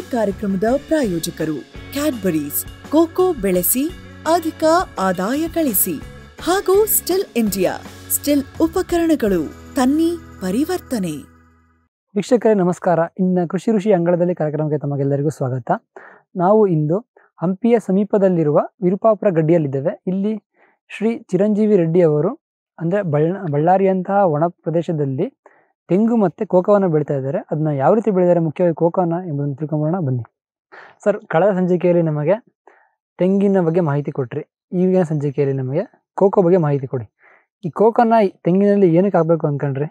ಕಾರ್ಯಕ್ರಮದ ಪ್ರಾಯೋಜಕರು Cadbury's cocoa ಬೆಳೆಸಿ ಅಧಿಕ ಆದಾಯ ಗಳಿಸಿ ಹಾಗೂ ಸ್ಟಿಲ್ ಇಂಡಿಯಾ ಸ್ಟಿಲ್ ಉಪಕರಣಗಳು ತನ್ನಿ ಪರಿವರ್ತನೆ ವೀಕ್ಷಕರೇ ನಮಸ್ಕಾರ ಇನ್ನು ಕೃಷಿ ಋಷಿ ಅಂಗಳದಲ್ಲಿ ಕಾರ್ಯಕ್ರಮಕ್ಕೆ ತಮಗೆಲ್ಲರಿಗೂ ಸ್ವಾಗತ ನಾವು ಇಂದು ಹಂಪಿಯ ಸಮೀಪದಲ್ಲಿರುವ ವಿರುಪಾಪುರ ಗಡ್ಡಿಯಲ್ಲಿದ್ದೇವೆ ಇಲ್ಲಿ ಶ್ರೀ ಚಿರಂಜೀವಿ ರೆಡ್ಡಿ ಅವರು ಅಂದರೆ ಬಳ್ಳ ಬಳ್ಳಾರಿಯಂತಹ ಒಣ ಪ್ರದೇಶದಲ್ಲಿ ತೆಂಗು ಮತ್ತು ಕೋಕೋವನ್ನು ಬೆಳೀತಾ ಇದ್ದಾರೆ ಅದನ್ನ ಯಾವ ರೀತಿ ಬೆಳೆದಿದ್ದಾರೆ ಮುಖ್ಯವಾಗಿ ಕೋಕೋನ ಎಂಬುದನ್ನು ತಿಳ್ಕೊಂಬರೋಣ ಬನ್ನಿ ಸರ್ ಕಳೆದ ಸಂಚಿಕೆಯಲ್ಲಿ ನಮಗೆ ತೆಂಗಿನ ಬಗ್ಗೆ ಮಾಹಿತಿ ಕೊಟ್ರಿ ಈಗಿನ ಸಂಚಿಕೆಯಲ್ಲಿ ನಮಗೆ ಕೋಕೋ ಬಗ್ಗೆ ಮಾಹಿತಿ ಕೊಡಿ ಈ ಕೋಕೋನ ಈ ತೆಂಗಿನಲ್ಲಿ ಏನಕ್ಕೆ ಹಾಕಬೇಕು ಅಂದ್ಕೊಂಡ್ರಿ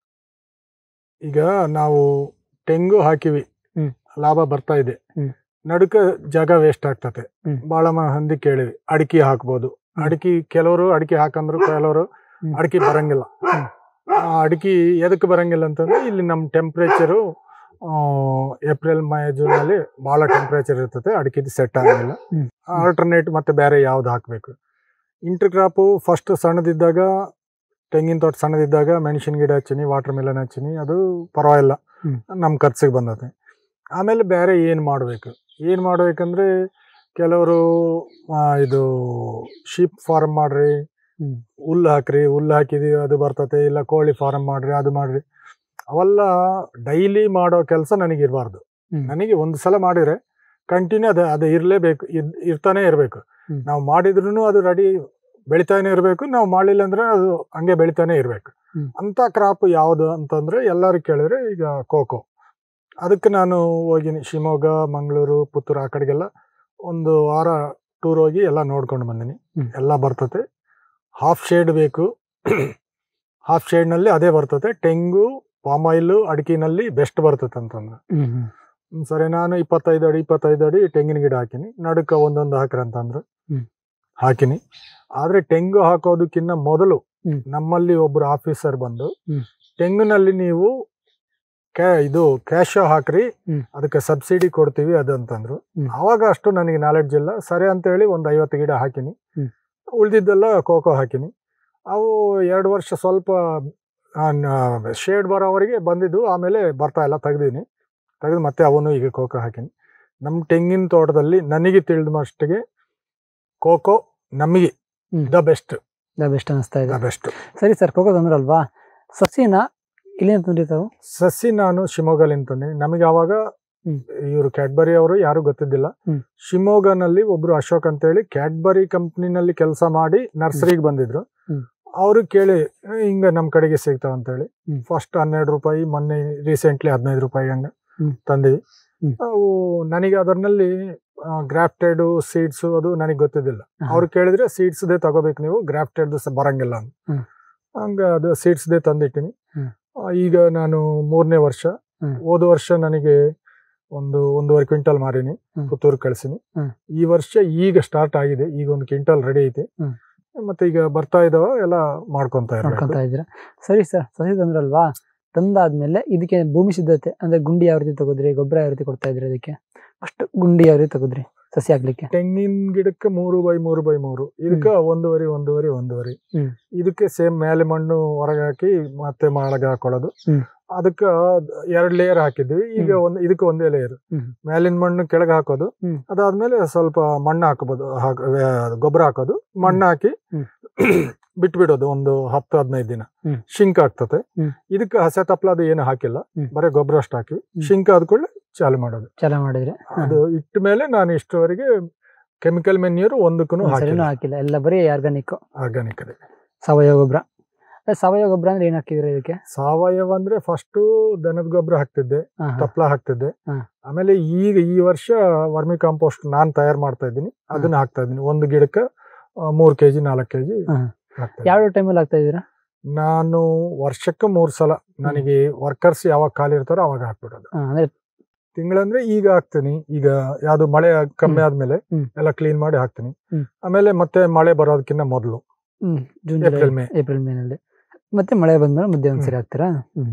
ಈಗ ನಾವು ತೆಂಗು ಹಾಕಿವಿ ಹ್ಮ್. ಲಾಭ ಬರ್ತಾ ಇದೆ ಹ್ಮ್. ನಡುಕ ಜಾಗ ವೇಸ್ಟ್ ಆಗ್ತತೆ ಹ್ಮ್. ಬಹಳ ಮಂದಿ ಕೇಳಿವಿ ಅಡಿಕೆ ಹಾಕ್ಬೋದು ಅಡಿಕೆ ಕೆಲವರು ಅಡಿಕೆ ಹಾಕಂದ್ರು ಕೆಲವರು ಹ್ಮ್. ಅಡಿಕೆ ಬರಂಗಿಲ್ಲ ಹ್ಮ್. ಆ ಅಡಿಕೆ ಎದಕ್ಕೆ ಬರಂಗಿಲ್ಲ ಅಂತಂದ್ರೆ ಇಲ್ಲಿ ನಮ್ಮ ಟೆಂಪ್ರೇಚರು ಏಪ್ರಿಲ್ ಮೇ ಜೂನ್ ಅಲ್ಲಿ ಬಹಳ ಟೆಂಪ್ರೇಚರ್ ಇರ್ತದೆ ಅಡಿಕೆದು ಸೆಟ್ ಆಗಂಗಿಲ್ಲ ಹ್ಮ್. ಆಲ್ಟರ್ನೇಟ್ ಮತ್ತೆ ಬೇರೆ ಯಾವ್ದು ಹಾಕ್ಬೇಕು ಇಂಟರ್ ಕ್ರಾಪು ಫಸ್ಟ್ ಸಣ್ಣದಿದ್ದಾಗ ತೆಂಗಿನ ತೋಟ ಸಣ್ಣದಿದ್ದಾಗ ಮೆಣಸಿನ ಗಿಡ ಹಚ್ಚಿನಿ ವಾಟರ್ ಮೆಲನ್ ಹಚ್ಚಿನಿ ಅದು ಪರವಾಗಿಲ್ಲ ಹ್ಮ್. ನಮ್ಮ ಖರ್ಚಿಗೆ ಬಂದತೆ ಆಮೇಲೆ ಬೇರೆ ಏನು ಮಾಡಬೇಕು ಏನು ಮಾಡ್ಬೇಕಂದ್ರೆ ಕೆಲವರು ಆ, ಇದು ಶೀಪ್ ಫಾರ್ಮ್ ಮಾಡ್ರಿ ಹ್ಮ್. ಹುಲ್ಲು ಹಾಕ್ರಿ ಹುಲ್ಲು ಹಾಕಿದೀವಿ ಅದು ಬರ್ತತೆ ಇಲ್ಲ ಕೋಳಿ ಫಾರ್ಮ್ ಮಾಡ್ರಿ ಅದು ಮಾಡ್ರಿ ಅವೆಲ್ಲ ಡೈಲಿ ಮಾಡೋ ಕೆಲಸ ನನಗೆ ಇರಬಾರ್ದು ಹ್ಮ್. ನನಗೆ ಒಂದು ಸಲ ಮಾಡಿದ್ರೆ ಕಂಟಿನ್ಯೂ ಅದು ಅದು ಇರಲೇಬೇಕು ಇರ್ತಾನೆ ಇರಬೇಕು ಹ್ಮ್. ನಾವು ಮಾಡಿದ್ರು ಅದು ರೆಡಿ ಬೆಳಿತಾನೆ ಇರಬೇಕು ನಾವು ಮಾಡಲಿಲ್ಲ ಅಂದ್ರೆ ಅದು ಹಂಗೆ ಬೆಳಿತಾನೆ ಇರಬೇಕು ಹ್ಮ್. ಅಂತ ಕ್ರಾಪ್ ಯಾವುದು ಅಂತಂದ್ರೆ ಎಲ್ಲರೂ ಕೇಳಿದ್ರೆ ಈಗ ಕೋಕೋ ಅದಕ್ಕೆ ನಾನು ಹೋಗಿನಿ ಶಿವಮೊಗ್ಗ ಮಂಗಳೂರು ಪುತ್ತೂರು ಆ ಕಡೆಗೆಲ್ಲ ಒಂದು ವಾರ ಟೂರ್ ಹೋಗಿ ಎಲ್ಲ ನೋಡ್ಕೊಂಡು ಬಂದಿನಿ ಹ್ಮ್. ಎಲ್ಲ ಬರ್ತತೆ ಹಾಫ್ ಶೇಡ್ ಬೇಕು ಹಾಫ್ ಶೇಡ್ನಲ್ಲಿ ಅದೇ ಬರ್ತತೆ ತೆಂಗು ಪಾಮ್ ಆಯಿಲ್ ಅಡಿಕೆನಲ್ಲಿ ಬೆಸ್ಟ್ ಬರ್ತತೆ ಅಂತಂದ್ರೆ ಹ್ಮ್ ಹ್ಮ್ ಹ್ಮ್, ಸರಿ ನಾನು ಇಪ್ಪತ್ತೈದು ಅಡಿ ಇಪ್ಪತ್ತೈದು ಅಡಿ ತೆಂಗಿನ ಗಿಡ ಹಾಕಿನಿ ನಡುಕ ಒಂದೊಂದು ಹಾಕ್ರಿ ಅಂತಂದ್ರು ಹ್ಮ್. ಹಾಕಿನಿ ಆದ್ರೆ ತೆಂಗು ಹಾಕೋದಕ್ಕಿಂತ ಮೊದಲು ಹ್ಮ್. ನಮ್ಮಲ್ಲಿ ಒಬ್ರು ಆಫೀಸರ್ ಬಂದು ಹ್ಮ್. ತೆಂಗಿನಲ್ಲಿ ನೀವು ಕ್ಯಾ ಇದು ಕ್ಯಾಶ್ ಹಾಕ್ರಿ ಹ್ಮ್. ಅದಕ್ಕೆ ಸಬ್ಸಿಡಿ ಕೊಡ್ತೀವಿ ಅದು ಅಂತಂದ್ರು ಹ್ಮ್. ಅವಾಗ ಅಷ್ಟು ನನಗೆ ನಾಲೆಡ್ಜ್ ಇಲ್ಲ ಸರಿ ಅಂತ ಹೇಳಿ ಒಂದು ಐವತ್ತು ಗಿಡ ಹಾಕಿನಿ ಹ್ಮ್. ಉಳ್ದಿದ್ದೆಲ್ಲ ಕೋಕೋ ಹಾಕಿನಿ ಅವು ಎರಡು ವರ್ಷ ಸ್ವಲ್ಪ ಶೇಡ್ ಬರೋವರೆಗೆ ಬಂದಿದ್ದು ಆಮೇಲೆ ಬರ್ತಾ ಇಲ್ಲ ತೆಗ್ದೀನಿ ತೆಗೆದು ಮತ್ತೆ ಅವನು ಈಗ ಕೋಕೋ ಹಾಕಿನಿ ನಮ್ಮ ತೆಂಗಿನ ತೋಟದಲ್ಲಿ ನನಗೆ ತಿಳಿದ ಮಟ್ಟಿಗೆ ಕೋಕೋ ನಮಗೆ ಹ್ಮ್. ದ ಬೆಸ್ಟ್ ಬೆಸ್ಟ್ ಅನಿಸ್ತಾ ಇದೆ ದ ಬೆಸ್ಟ್ ಸರಿ ಸರ್ ಕೋಕೋ ತಂದ್ರಲ್ವಾ ಸಸಿನ ಇಲ್ಲಿಂದ ತಂದಿರ್ತಾವು ಸಸಿ ನಾನು ಶಿವಮೊಗ್ಗಲಿಂದ ತಂದೀನಿ ನಮಗೆ ಅವಾಗ ಹ್ಮ್. ಇವರು ಕ್ಯಾಡ್ಬರಿ ಅವರು ಯಾರು ಗೊತ್ತಿದ್ದಿಲ್ಲ ಹ್ಮ್. ಶಿವಮೊಗ್ಗನಲ್ಲಿ ಒಬ್ರು ಅಶೋಕ್ ಅಂತ ಹೇಳಿ ಕ್ಯಾಡ್ಬರಿ ಕಂಪ್ನಿನಲ್ಲಿ ಕೆಲಸ ಮಾಡಿ ನರ್ಸರಿಗೆ ಬಂದಿದ್ರು ಹ್ಮ್. ಅವರು ಕೇಳಿ "ಏ, ಹಿಂಗ ನಮ್ ಕಡೆಗೆ ಸಿಗ್ತಾವ ಅಂತ ಹೇಳಿ ಹ್ಮ್. ಫಸ್ಟ್ ಹನ್ನೆರಡು ರೂಪಾಯಿ ಮೊನ್ನೆ ರೀಸೆಂಟ್ಲಿ ಹದಿನೈದು ರೂಪಾಯಿ ಹಂಗ ಹ್ಮ್. ತಂದಿವಿ ಹ್ಮ್. ಅವು ನನಗೆ ಅದರಲ್ಲಿ ಗ್ರಾಫ್ಟೆಡ್ ಸೀಡ್ಸ್ ಅದು ನನಗೆ ಗೊತ್ತಿದ್ದಿಲ್ಲ ಆಹಾ. ಅವ್ರು ಕೇಳಿದ್ರೆ ಸೀಡ್ಸ್ ದೇ ತಗೋಬೇಕು ನೀವು ಗ್ರಾಫ್ಟೆಡ್ ಬರಂಗಿಲ್ಲ ಅಂತ ಹ್ಮ್. ಹಂಗ ಅದು ಸೀಡ್ಸ್ ದೇ ತಂದಿಟ್ಟಿನಿ ಹ್ಮ್. ಆ, ಈಗ ನಾನು ಮೂರನೇ ವರ್ಷ ಹ್ಮ್. ಹೋದ ವರ್ಷ ನನಗೆ ಒಂದು ಒಂದೂವರೆ ಕ್ವಿಂಟಲ್ ಮಾರಿನಿ ಹ್ಮ್. ಪುತ್ತೂರು ಕಳ್ಸಿನಿ ಹ್ಮ್. ಈ ವರ್ಷ ಈಗ ಸ್ಟಾರ್ಟ್ ಆಗಿದೆ ಈಗ ಒಂದು ಕ್ವಿಂಟಲ್ ರೆಡಿ ಐತೆ ಹ್ಮ್. ಮತ್ತೆ ಈಗ ಬರ್ತಾ ಇದಾವ ಎಲ್ಲ ಮಾಡ್ಕೊಂತ ಇರ್ಬೇಕು ನೋಡ್ಕೊಂತ ಇದ್ದೀರಾ ಸರಿ ಸರ್ ಸಸಿ ತಂದ್ರಲ್ವಾ ತಂದಾದ್ಮೇಲೆ ಇದಕ್ಕೆ ಭೂಮಿ ಸಿದ್ಧತೆ ಅಂದ್ರೆ ಗುಂಡಿ ಯಾವ ರೀತಿ ತಗೋದ್ರಿ ಗೊಬ್ಬರ ಯಾವ ರೀತಿ ಕೊಡ್ತಾ ಇದ್ರಿ ಅದಕ್ಕೆ ಅಷ್ಟು ಗುಂಡಿ ಯಾವ ರೀತಿ ತಗೋದ್ರಿ ಸಸಿ ಹಾಕ್ಲಿಕ್ಕೆ ತೆಂಗಿನ ಗಿಡಕ್ಕೆ ಮೂರು ಬೈ ಮೂರು ಬೈ ಮೂರು ಇದಕ್ಕೆ ಒಂದೂವರೆ ಒಂದೂವರೆ ಒಂದೂವರೆ ಹ್ಮ್. ಇದಕ್ಕೆ ಸೇಮ್ ಮೇಲೆ ಮಣ್ಣು ಹೊರಗೆ ಹಾಕಿ ಮತ್ತೆ ಮಾಳಗ ಹಾಕೊಳ್ಳೋದು ಹ್ಮ್. ಅದಕ್ಕೆ ಎರಡ್ ಲೇಯರ್ ಹಾಕಿದ್ವಿ ಈಗ ಹ್ಮ್. ಒಂದು ಇದಕ್ಕೆ ಒಂದೇ ಲೇಯರ್ ಹ್ಮ್. ಮೇಲಿನ ಮಣ್ಣು ಕೆಳಗೆ ಹಾಕೋದು ಹ್ಮ್. ಅದಾದ್ಮೇಲೆ ಸ್ವಲ್ಪ ಮಣ್ಣು ಹಾಕಬಹುದು ಗೊಬ್ಬರ ಹಾಕೋದು ಮಣ್ಣು ಹಾಕಿ ಹ್ಮ್. ಬಿಟ್ಬಿಡೋದು ಒಂದು ಹತ್ತು ಹದಿನೈದು ದಿನ ಹ್ಮ್. ಶಿಂಕ್ ಆಗ್ತದೆ ಹ್ಮ್. ಇದಕ್ಕೆ ಹಸೆ ತಪ್ಪಲ ಅದು ಏನು ಹಾಕಿಲ್ಲ ಹ್ಮ್. ಬರೀ ಗೊಬ್ಬರ ಅಷ್ಟು ಹಾಕಿ ಶಿಂಕ್ ಆದ ಕೂಡಲೇ ಚಾಲು ಮಾಡೋದು ಚಾಲ ಮಾಡಿದ್ರೆ ಅದು ಇಟ್ಟ ಮೇಲೆ ನಾನು ಇಷ್ಟವರೆಗೆ ಕೆಮಿಕಲ್ ಮೆನ್ಯೂರ್ ಒಂದಕ್ಕೂ ಸರಿನೂ ಹಾಕಿಲ್ಲ ಹಾಕಿಲ್ಲ ಎಲ್ಲ ಬರೀ ಆರ್ಗಾನಿಕ್ ಆರ್ಗಾನಿಕ್ ಅದೇ ಸಾವಯವ ಗೊಬ್ಬರ ಅದೇ ಸಾವಯವ ಗೊಬ್ಬರ ಅಂದ್ರೆ ಏನ್ ಹಾಕಿದ್ರಿ ಇದಕ್ಕೆ ಸಾವಯವ ಅಂದ್ರೆ ಫಸ್ಟ್ ದನದ ಗೊಬ್ಬರ ಹಾಕ್ತಿದ್ದೆ ಹಾ, ಹಾ. ತಪ್ಪಲ ಹಾಕ್ತಿದ್ದೆ ಹಾ. ಆಮೇಲೆ ಈಗ ಈ ವರ್ಷ ವರ್ಮಿ ಕಾಂಪೋಸ್ಟ್ ನಾನ್ ತಯಾರು ಮಾಡ್ತಾ ಇದ್ದೀನಿ ಅದನ್ನ ಹಾಕ್ತಾ ಇದ್ದೀನಿ ಒಂದು ಗಿಡಕ್ಕೆ ಆ, ಮೂರ್ ಕೆಜಿ ನಾಲ್ಕು ಕೆಜಿ ಹಾ. ಹಾಕ್ತಾ ಇದ್ದೀನಿ. ಯಾವ ಟೈಮಲ್ಲಿ ಹಾಕ್ತಾ ಇದೀರಾ ನಾನು ವರ್ಷಕ್ಕೆ ಮೂರ್ ಸಲ ನನಗೆ ವರ್ಕರ್ಸ್ ಯಾವಾಗ ಖಾಲಿ ಇರ್ತಾರೋ ಅವಾಗ ಹಾಕ್ಬಿಡೋದು ಹಾ, ಅಂದ್ರೆ ತಿಂಗಳಂದ್ರೆ ಈಗ ಹಾಕ್ತೀನಿ ಈಗ ಯಾವ್ದು ಮಳೆ ಕಮ್ಮಿ ಹ್ಮ್. ಆದ್ಮೇಲೆ ಹ್ಮ್. ಎಲ್ಲ ಕ್ಲೀನ್ ಮಾಡಿ ಹಾಕ್ತೀನಿ ಹ್ಮ್. ಆಮೇಲೆ ಮತ್ತೆ ಮಳೆ ಬರೋದಕ್ಕಿಂತ ಮೊದಲು ಹ್ಮ್ ಜೂನ್ ಏಪ್ರಿಲ್ ಮೇ ಏಪ್ರಿಲ್ ಮೇನಲ್ಲಿ ಮತ್ತೆ ಮಳೆ ಬಂದ್ಮೇಲೆ ಮಧ್ಯೆ ಒಂದ್ಸರಿ ಹಾಕ್ತೀರಾ ಹ್ಮ್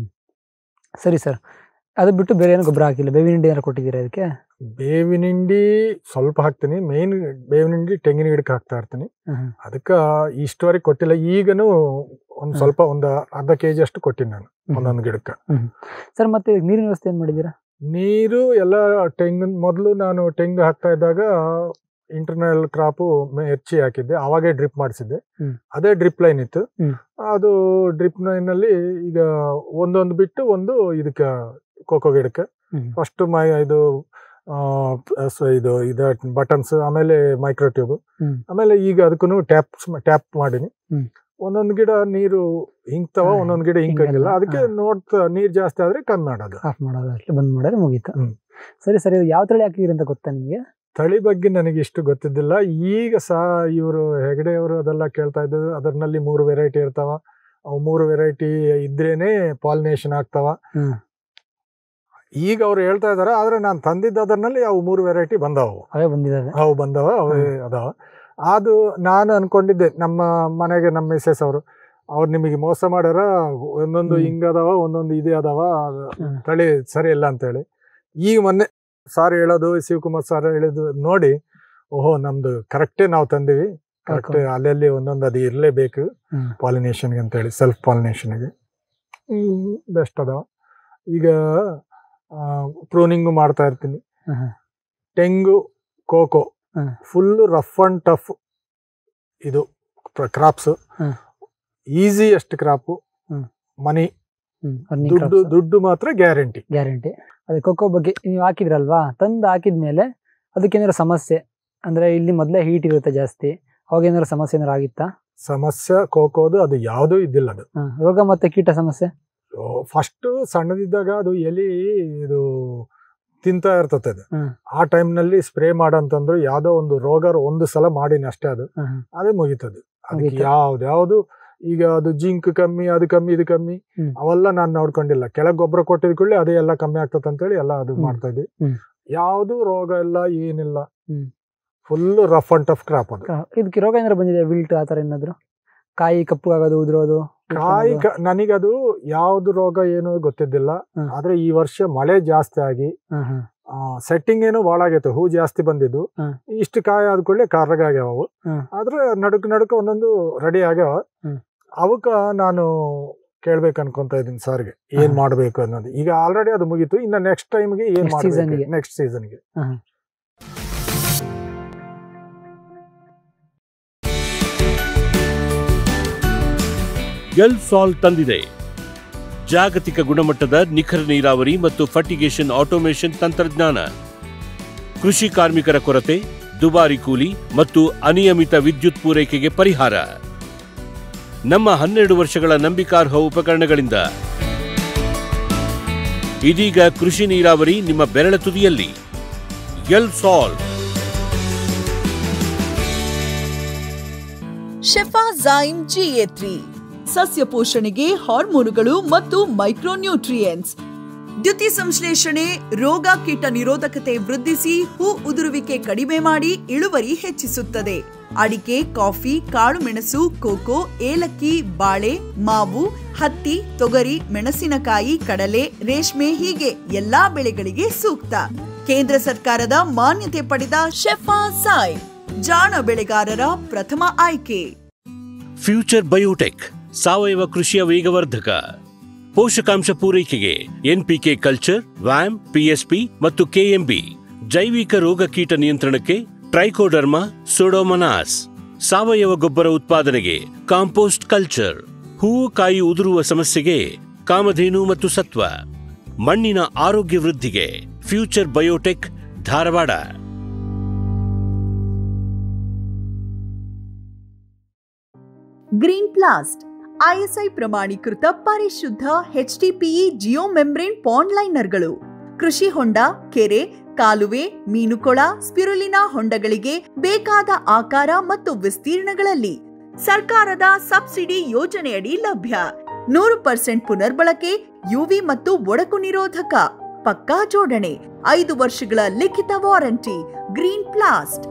ಸರಿ ಸರ್ ಅದು ಬಿಟ್ಟು ಬೇರೆ ಏನು ಗೊಬ್ಬರ ಹಾಕಿಲ್ಲ ಬೇವಿನ ಹಿಂಡಿ ಏನಾರು ಕೊಟ್ಟಿದ್ದೀರಾ ಇದಕ್ಕೆ ಬೇವಿನ ಹಿಂಡಿ ಸ್ವಲ್ಪ ಹಾಕ್ತೀನಿ ಮೇನ್ ಬೇವಿನ ಹಿಂಡಿ ತೆಂಗಿನ ಗಿಡಕ್ಕೆ ಹಾಕ್ತಾ ಇರ್ತೀನಿ ಹ್ಮ್. ಅದಕ್ಕ ಇಷ್ಟವರೆಗೆ ಕೊಟ್ಟಿಲ್ಲ ಈಗನು ಒಂದ್ ಹ್ಮ್. ಸ್ವಲ್ಪ ಒಂದ್ ಅರ್ಧ ಕೆಜಿ ಅಷ್ಟು ಕೊಟ್ಟಿನಿ ನಾನು ಹ್ಮ್. ಒಂದೊಂದು ಗಿಡಕ್ಕೆ ಸರ್ ಮತ್ತೆ ನೀರಿನ ವ್ಯವಸ್ಥೆ ಏನ್ ಮಾಡಿದ್ದೀರಾ ನೀರು ಎಲ್ಲ ತೆಂಗಿನ ಮೊದಲು ನಾನು ತೆಂಗು ಹಾಕ್ತಾ ಇದ್ದಾಗ ಇಂಟರ್ನಲ್ ಕ್ರಾಪು ಹೆಚ್ಚಿ ಹಾಕಿದ್ದೆ ಅವಾಗೇ ಡ್ರಿಪ್ ಮಾಡಿಸಿದ್ದೆ ಹ್ಮ್. ಅದೇ ಡ್ರಿಪ್ ಲೈನ್ ಇತ್ತು ಹ್ಮ್. ಅದು ಡ್ರಿಪ್ ಲೈನಲ್ಲಿ ಈಗ ಒಂದೊಂದು ಬಿಟ್ಟು ಒಂದು ಇದಕ್ಕೆ ಕೋಕೋ ಗಿಡಕ್ಕೆ ಹ್ಮ್. ಫಸ್ಟ್ ಮೈ ಇದು ಆ, ಸ- ಇದು ಇದು ಬಟನ್ಸ್ ಆಮೇಲೆ ಮೈಕ್ರೋ ಟ್ಯೂಬ್ ಹ್ಮ್. ಆಮೇಲೆ ಈಗ ಅದಕ್ಕೂ ಟ್ಯಾಪ್ ಟ್ಯಾಪ್ ಮಾಡೀನಿ ಹ್ಮ್. ಒಂದೊಂದು ಗಿಡ ನೀರು ಹಿಂಗ್ತಾವ ಹಾ, ಒಂದೊಂದು ಗಿಡ ಹಿಂಗಂಗಿಲ್ಲ ಹಿಂಗಲ್ಲ. ಅದಕ್ಕೆ ಹಾ. ನೋಡ್ತಾ ನೀರ್ ಜಾಸ್ತಿ ಆದ್ರೆ ಕಮ್ಮಿ ಮಾಡೋದು ಆಫ್ ಮಾಡೋದು ಅಷ್ಟೇ ಬಂದ್ ಮಾಡಿದ್ರೆ ಮುಗೀತು ಹ್ಮ್. ಸರಿ ಸರಿ ಇದು ಯಾವ ತಳಿ ಹಾಕಿದ್ರಿ ಅಂತ ಗೊತ್ತಾ ನಿಮಗೆ ತಳಿ ಬಗ್ಗೆ ನನಗೆ ಇಷ್ಟು ಗೊತ್ತಿದ್ದಿಲ್ಲ ಈಗ ಸಹ ಇವರು ಹೆಗಡೆ ಅವರು ಅದೆಲ್ಲ ಕೇಳ್ತಾ ಇದ್ರು ಅದರಲ್ಲಿ ಮೂರು ವೆರೈಟಿ ಇರ್ತಾವ ಅವು ಮೂರು ವೆರೈಟಿ ಇದ್ರೇನೆ ಪಾಲಿನೇಷನ್ ಆಗ್ತಾವ ಹ್ಮ್. ಈಗ ಅವ್ರು ಹೇಳ್ತಾ ಇದಾರೆ ಆದ್ರೆ ನಾನು ತಂದಿದ್ದ ಅದರಲ್ಲಿ ಅವು ಮೂರು ವೆರೈಟಿ ಬಂದವು ಅವೇ ಬಂದಿದ್ದಾವೆ ಅವು ಬಂದವ ಅವೇ ಅದಾವ ಅದು ನಾನು ಅನ್ಕೊಂಡಿದ್ದೆ ನಮ್ಮ ಮನೆಗೆ ನಮ್ಮ ಮಿಸ್ಸಸ್ ಅವರು ಅವ್ರು ನಿಮಗೆ ಮೋಸ ಮಾಡ್ಯಾರ ಒಂದೊಂದು ಹ್ಮ್. ಹಿಂಗ ಅದಾವ ಒಂದೊಂದು ಇದೇ ಅದಾವ ಅದು ಹ್ಮ್. ತಳಿ ಸರಿ ಇಲ್ಲ ಅಂತ ಹೇಳಿ ಈಗ ಮೊನ್ನೆ ಸಾರ್ ಹೇಳೋದು ಶಿವಕುಮಾರ್ ಸಾರ್ ಹೇಳಿದ್ದು ನೋಡಿ ಓಹೋ ನಮ್ದು ಕರೆಕ್ಟೇ ನಾವು ತಂದಿವಿ ಕರೆಕ್ಟ್ Okay. ಅಲ್ಲಲ್ಲಿ ಒಂದೊಂದು ಅದು ಇರಲೇಬೇಕು ಹ್ಮ್. ಪಾಲಿನೇಷನ್ಗೆ ಅಂತ ಹೇಳಿ ಸೆಲ್ಫ್ ಪಾಲಿನೇಷನ್ಗೆ ಬೆಸ್ಟ್ ಅದಾವ ಈಗ ಪ್ರೂನಿಂಗು ಮಾಡ್ತಾ ಇರ್ತೀನಿ ಹ್ಮ್ ಹ್ಮ್. ತೆಂಗು ಕೋಕೋ ಹ್ಮ್. ಫುಲ್ ರಫ್ ಅಂಡ್ ಟಫ್ ಇದು ಕ್ರಾಪ್ಸ್ ಹ್ಮ್. ಈಸಿಯೆಸ್ಟ್ ಕ್ರಾಪು ಹ್ಮ್. ಮನಿ ಹ್ಮ್ earning ದುಡ್ಡು crops. ದುಡ್ಡು ಮಾತ್ರ ಗ್ಯಾರಂಟಿ ಗ್ಯಾರಂಟಿ ಅದೇ ಕೊಕ್ಕೋ ಬಗ್ಗೆ ನೀವು ಹಾಕಿದ್ರಲ್ವಾ ತಂದು ಹಾಕಿದ್ಮೇಲೆ ಅದಕ್ಕೇನಾದ್ರು ಸಮಸ್ಯೆ ಅಂದ್ರೆ ಇಲ್ಲಿ ಮೊದಲೇ ಹೀಟ್ ಇರುತ್ತೆ ಜಾಸ್ತಿ ಅವಾಗ ಏನಾದ್ರು ಸಮಸ್ಯೆ ಏನಾರು ಆಗಿತ್ತಾ ಸಮಸ್ಯೆ ಕೋಕೋದು ಅದು ಯಾವುದೂ ಇದ್ದಿಲ್ಲ ಅದು ಹ, ರೋಗ ಮತ್ತೆ ಕೀಟ ಸಮಸ್ಯೆ ಫಸ್ಟ್ ಸಣ್ಣದಿದ್ದಾಗ ಅದು ಎಲಿ ಇದು ತಿಂತಾ ಇರ್ತದೆ ಅದು ಹ್ಮ್. ಆ ಟೈಮ್ನಲ್ಲಿ ಸ್ಪ್ರೇ ಮಾಡಂತಂದ್ರು ಯಾವ್ದೋ ಒಂದು ರೋಗ ಒಂದು ಸಲ ಮಾಡಿನಿ ಅಷ್ಟೇ ಅದು ಹ್ಮ್ ಹ್ಮ್. ಅದೇ ಮುಗೀತದು ಅದಕ್ಕೆ ಮುಗೀತು. ಯಾವ್ದು ಯಾವ್ದು ಈಗ ಅದು ಜಿಂಕ್ ಕಮ್ಮಿ ಅದು ಕಮ್ಮಿ ಇದು ಕಮ್ಮಿ ಹ್ಮ್. ಅವೆಲ್ಲ ನಾನು ನೋಡ್ಕೊಂಡಿಲ್ಲ ಕೆಳಗ್ ಗೊಬ್ಬರ ಕೊಟ್ಟಿದ ಕೂಡಲೇ ಅದೇ ಎಲ್ಲ ಕಮ್ಮಿ ಆಗ್ತದೆ ಅಂತೇಳಿ ಎಲ್ಲ ಅದು ಹ್ಮ್. ಮಾಡ್ತಾ ಇದ್ವಿ ಹ್ಮ್. ಯಾವ್ದು ರೋಗ ಇಲ್ಲ ಏನಿಲ್ಲ ಹ್ಮ್. Full rough and tough crop ಅದು ಕ- ಇದಕ್ಕೆ ರೋಗ ಏನಾದ್ರು ಬಂದಿದೆ ವಿಲ್ಟ್ ಆತರ ಏನಾದ್ರು ಕಾಯಿ ಕಪ್ಪು ಆಗೋದು ಉದುರೋದು ಕಾಯಿ ಕ- ನನಗದು ಯಾವ್ದು ರೋಗ ಏನು ಗೊತ್ತಿದ್ದಿಲ್ಲ ಹ್ಮ್. ಆದ್ರೆ ಈ ವರ್ಷ ಮಳೆ ಜಾಸ್ತಿ ಆಗಿ ಹ್ಮ್ ಹ್ಮ್ ಸೆಟ್ಟಿಂಗ್ ಏನು ಭಾಳ ಆಗೈತೆ ಹೂ ಜಾಸ್ತಿ ಬಂದಿದ್ದು ಹ್ಮ್. ಇಷ್ಟು ಕಾಯಿ ಆದ ಕೂಡಲೇ ಕಾರ್ರಗ ಆಗ್ಯಾವ ಅವು ಹ್ಮ್. ಆದ್ರೆ ನಡುಕ್ ನಡುಕ ಒಂದೊಂದು ರೆಡಿ ಆಗ್ಯಾವ ಹ್ಮ್. ಅವಕ್ಕ ನಾನು ಕೇಳ್ಬೇಕು ಅನ್ಕೊಂತ ಇದೀನಿ ಸರ್ಗೆ ಏನ್ ಹಾ. ಮಾಡ್ಬೇಕು ಅನ್ನೋದು ಈಗ ಆಲ್ರೆಡಿ ಅದು ಮುಗೀತು ಇನ್ನ ನೆಕ್ಸ್ಟ್ ಟೈಮ್ಗೆ ಏನ್ Next ಮಾಡ್ಬೇಕು seasonಗೆ. ನೆಕ್ಸ್ಟ್ ಸೀಸನ್ಗೆ ಹ್ಮ್. ಎಲ್ ಸಾಲ್ ತಂದಿದೆ ಜಾಗತಿಕ ಗುಣಮಟ್ಟದ ನಿಖರ ನೀರಾವರಿ ಮತ್ತು ಫರ್ಟಿಗೇಷನ್ ಆಟೋಮೇಷನ್ ತಂತ್ರಜ್ಞಾನ ಕೃಷಿ ಕಾರ್ಮಿಕರ ಕೊರತೆ ದುಬಾರಿ ಕೂಲಿ ಮತ್ತು ಅನಿಯಮಿತ ವಿದ್ಯುತ್ ಪೂರೈಕೆಗೆ ಪರಿಹಾರ ನಮ್ಮ ಹನ್ನೆರಡು ವರ್ಷಗಳ ನಂಬಿಕಾರ್ಹ ಉಪಕರಣಗಳಿಂದ ಇದೀಗ ಕೃಷಿ ನೀರಾವರಿ ನಿಮ್ಮ ಬೆರಳ ತುದಿಯಲ್ಲಿ ಎಲ್ ಸಾಲ್ ಶೆಫಾ ಝೈಮ್ ಜಿಎ ತ್ರೀ ಸಸ್ಯ ಪೋಷಣೆಗೆ ಹಾರ್ಮೋನುಗಳು ಮತ್ತು ಮೈಕ್ರೋನ್ಯೂಟ್ರಿಯೆಂಟ್ಸ್ ದ್ಯುತಿ ಸಂಶ್ಲೇಷಣೆ ರೋಗ ಕೀಟ ನಿರೋಧಕತೆ ವೃದ್ಧಿಸಿ ಹೂ ಉದುರುವಿಕೆ ಕಡಿಮೆ ಮಾಡಿ ಇಳುವರಿ ಹೆಚ್ಚಿಸುತ್ತದೆ ಅಡಿಕೆ ಕಾಫಿ ಕಾಳುಮೆಣಸು ಕೋಕೋ ಏಲಕ್ಕಿ ಬಾಳೆ ಮಾವು ಹತ್ತಿ ತೊಗರಿ ಮೆಣಸಿನಕಾಯಿ ಕಡಲೆ ರೇಷ್ಮೆ ಹೀಗೆ ಎಲ್ಲಾ ಬೆಳೆಗಳಿಗೆ ಸೂಕ್ತ ಕೇಂದ್ರ ಸರ್ಕಾರದ ಮಾನ್ಯತೆ ಪಡೆದ ಶೆಫಾ ಸಾಯ್ ಜಾಣ ಬೆಳೆಗಾರರ ಪ್ರಥಮ ಆಯ್ಕೆ ಫ್ಯೂಚರ್ ಬಯೋಟೆಕ್ ಸಾವಯವ ಕೃಷಿಯ ವೇಗವರ್ಧಕ ಪೋಷಕಾಂಶ ಪೂರೈಕೆಗೆ ಎನ್ಪಿಕೆ ಕಲ್ಚರ್ ವ್ಯಾಮ್ ಪಿಎಸ್ಪಿ ಮತ್ತು ಕೆಎಂಬಿ ಜೈವಿಕ ರೋಗ ಕೀಟ ನಿಯಂತ್ರಣಕ್ಕೆ ಟ್ರೈಕೋಡರ್ಮಾ ಸೊಡೋಮನಾಸ್ ಸಾವಯವ ಗೊಬ್ಬರ ಉತ್ಪಾದನೆಗೆ ಕಾಂಪೋಸ್ಟ್ ಕಲ್ಚರ್ ಹೂವು ಕಾಯಿ ಉದುರುವ ಸಮಸ್ಯೆಗೆ ಕಾಮಧೇನು ಮತ್ತು ಸತ್ವ ಮಣ್ಣಿನ ಆರೋಗ್ಯ ವೃದ್ಧಿಗೆ future biotech Dharwad green plast ISI ಪ್ರಮಾಣೀಕೃತ ಪರಿಶುದ್ಧ ಎಚ್ಡಿಪಿಇ ಜಿಯೋ ಮೆಂಬ್ರೇನ್ ಪಾಂಡ್ ಲೈನರ್ಗಳು ಕೃಷಿ ಹೊಂಡ ಕೆರೆ ಕಾಲುವೆ ಮೀನುಕೊಳ ಸ್ಪಿರುಲಿನಾ ಹೊಂಡಗಳಿಗೆ ಬೇಕಾದ ಆಕಾರ ಮತ್ತು ವಿಸ್ತೀರ್ಣಗಳಲ್ಲಿ ಸರ್ಕಾರದ ಸಬ್ಸಿಡಿ ಯೋಜನೆಯಡಿ ಲಭ್ಯ ನೂರು ಪರ್ಸೆಂಟ್ ಪುನರ್ಬಳಕೆ ಯುವಿ ಮತ್ತು ಒಡಕು ನಿರೋಧಕ ಪಕ್ಕಾ ಜೋಡಣೆ ಐದು ವರ್ಷಗಳ ಲಿಖಿತ ವಾರಂಟಿ ಗ್ರೀನ್ ಪ್ಲಾಸ್ಟ್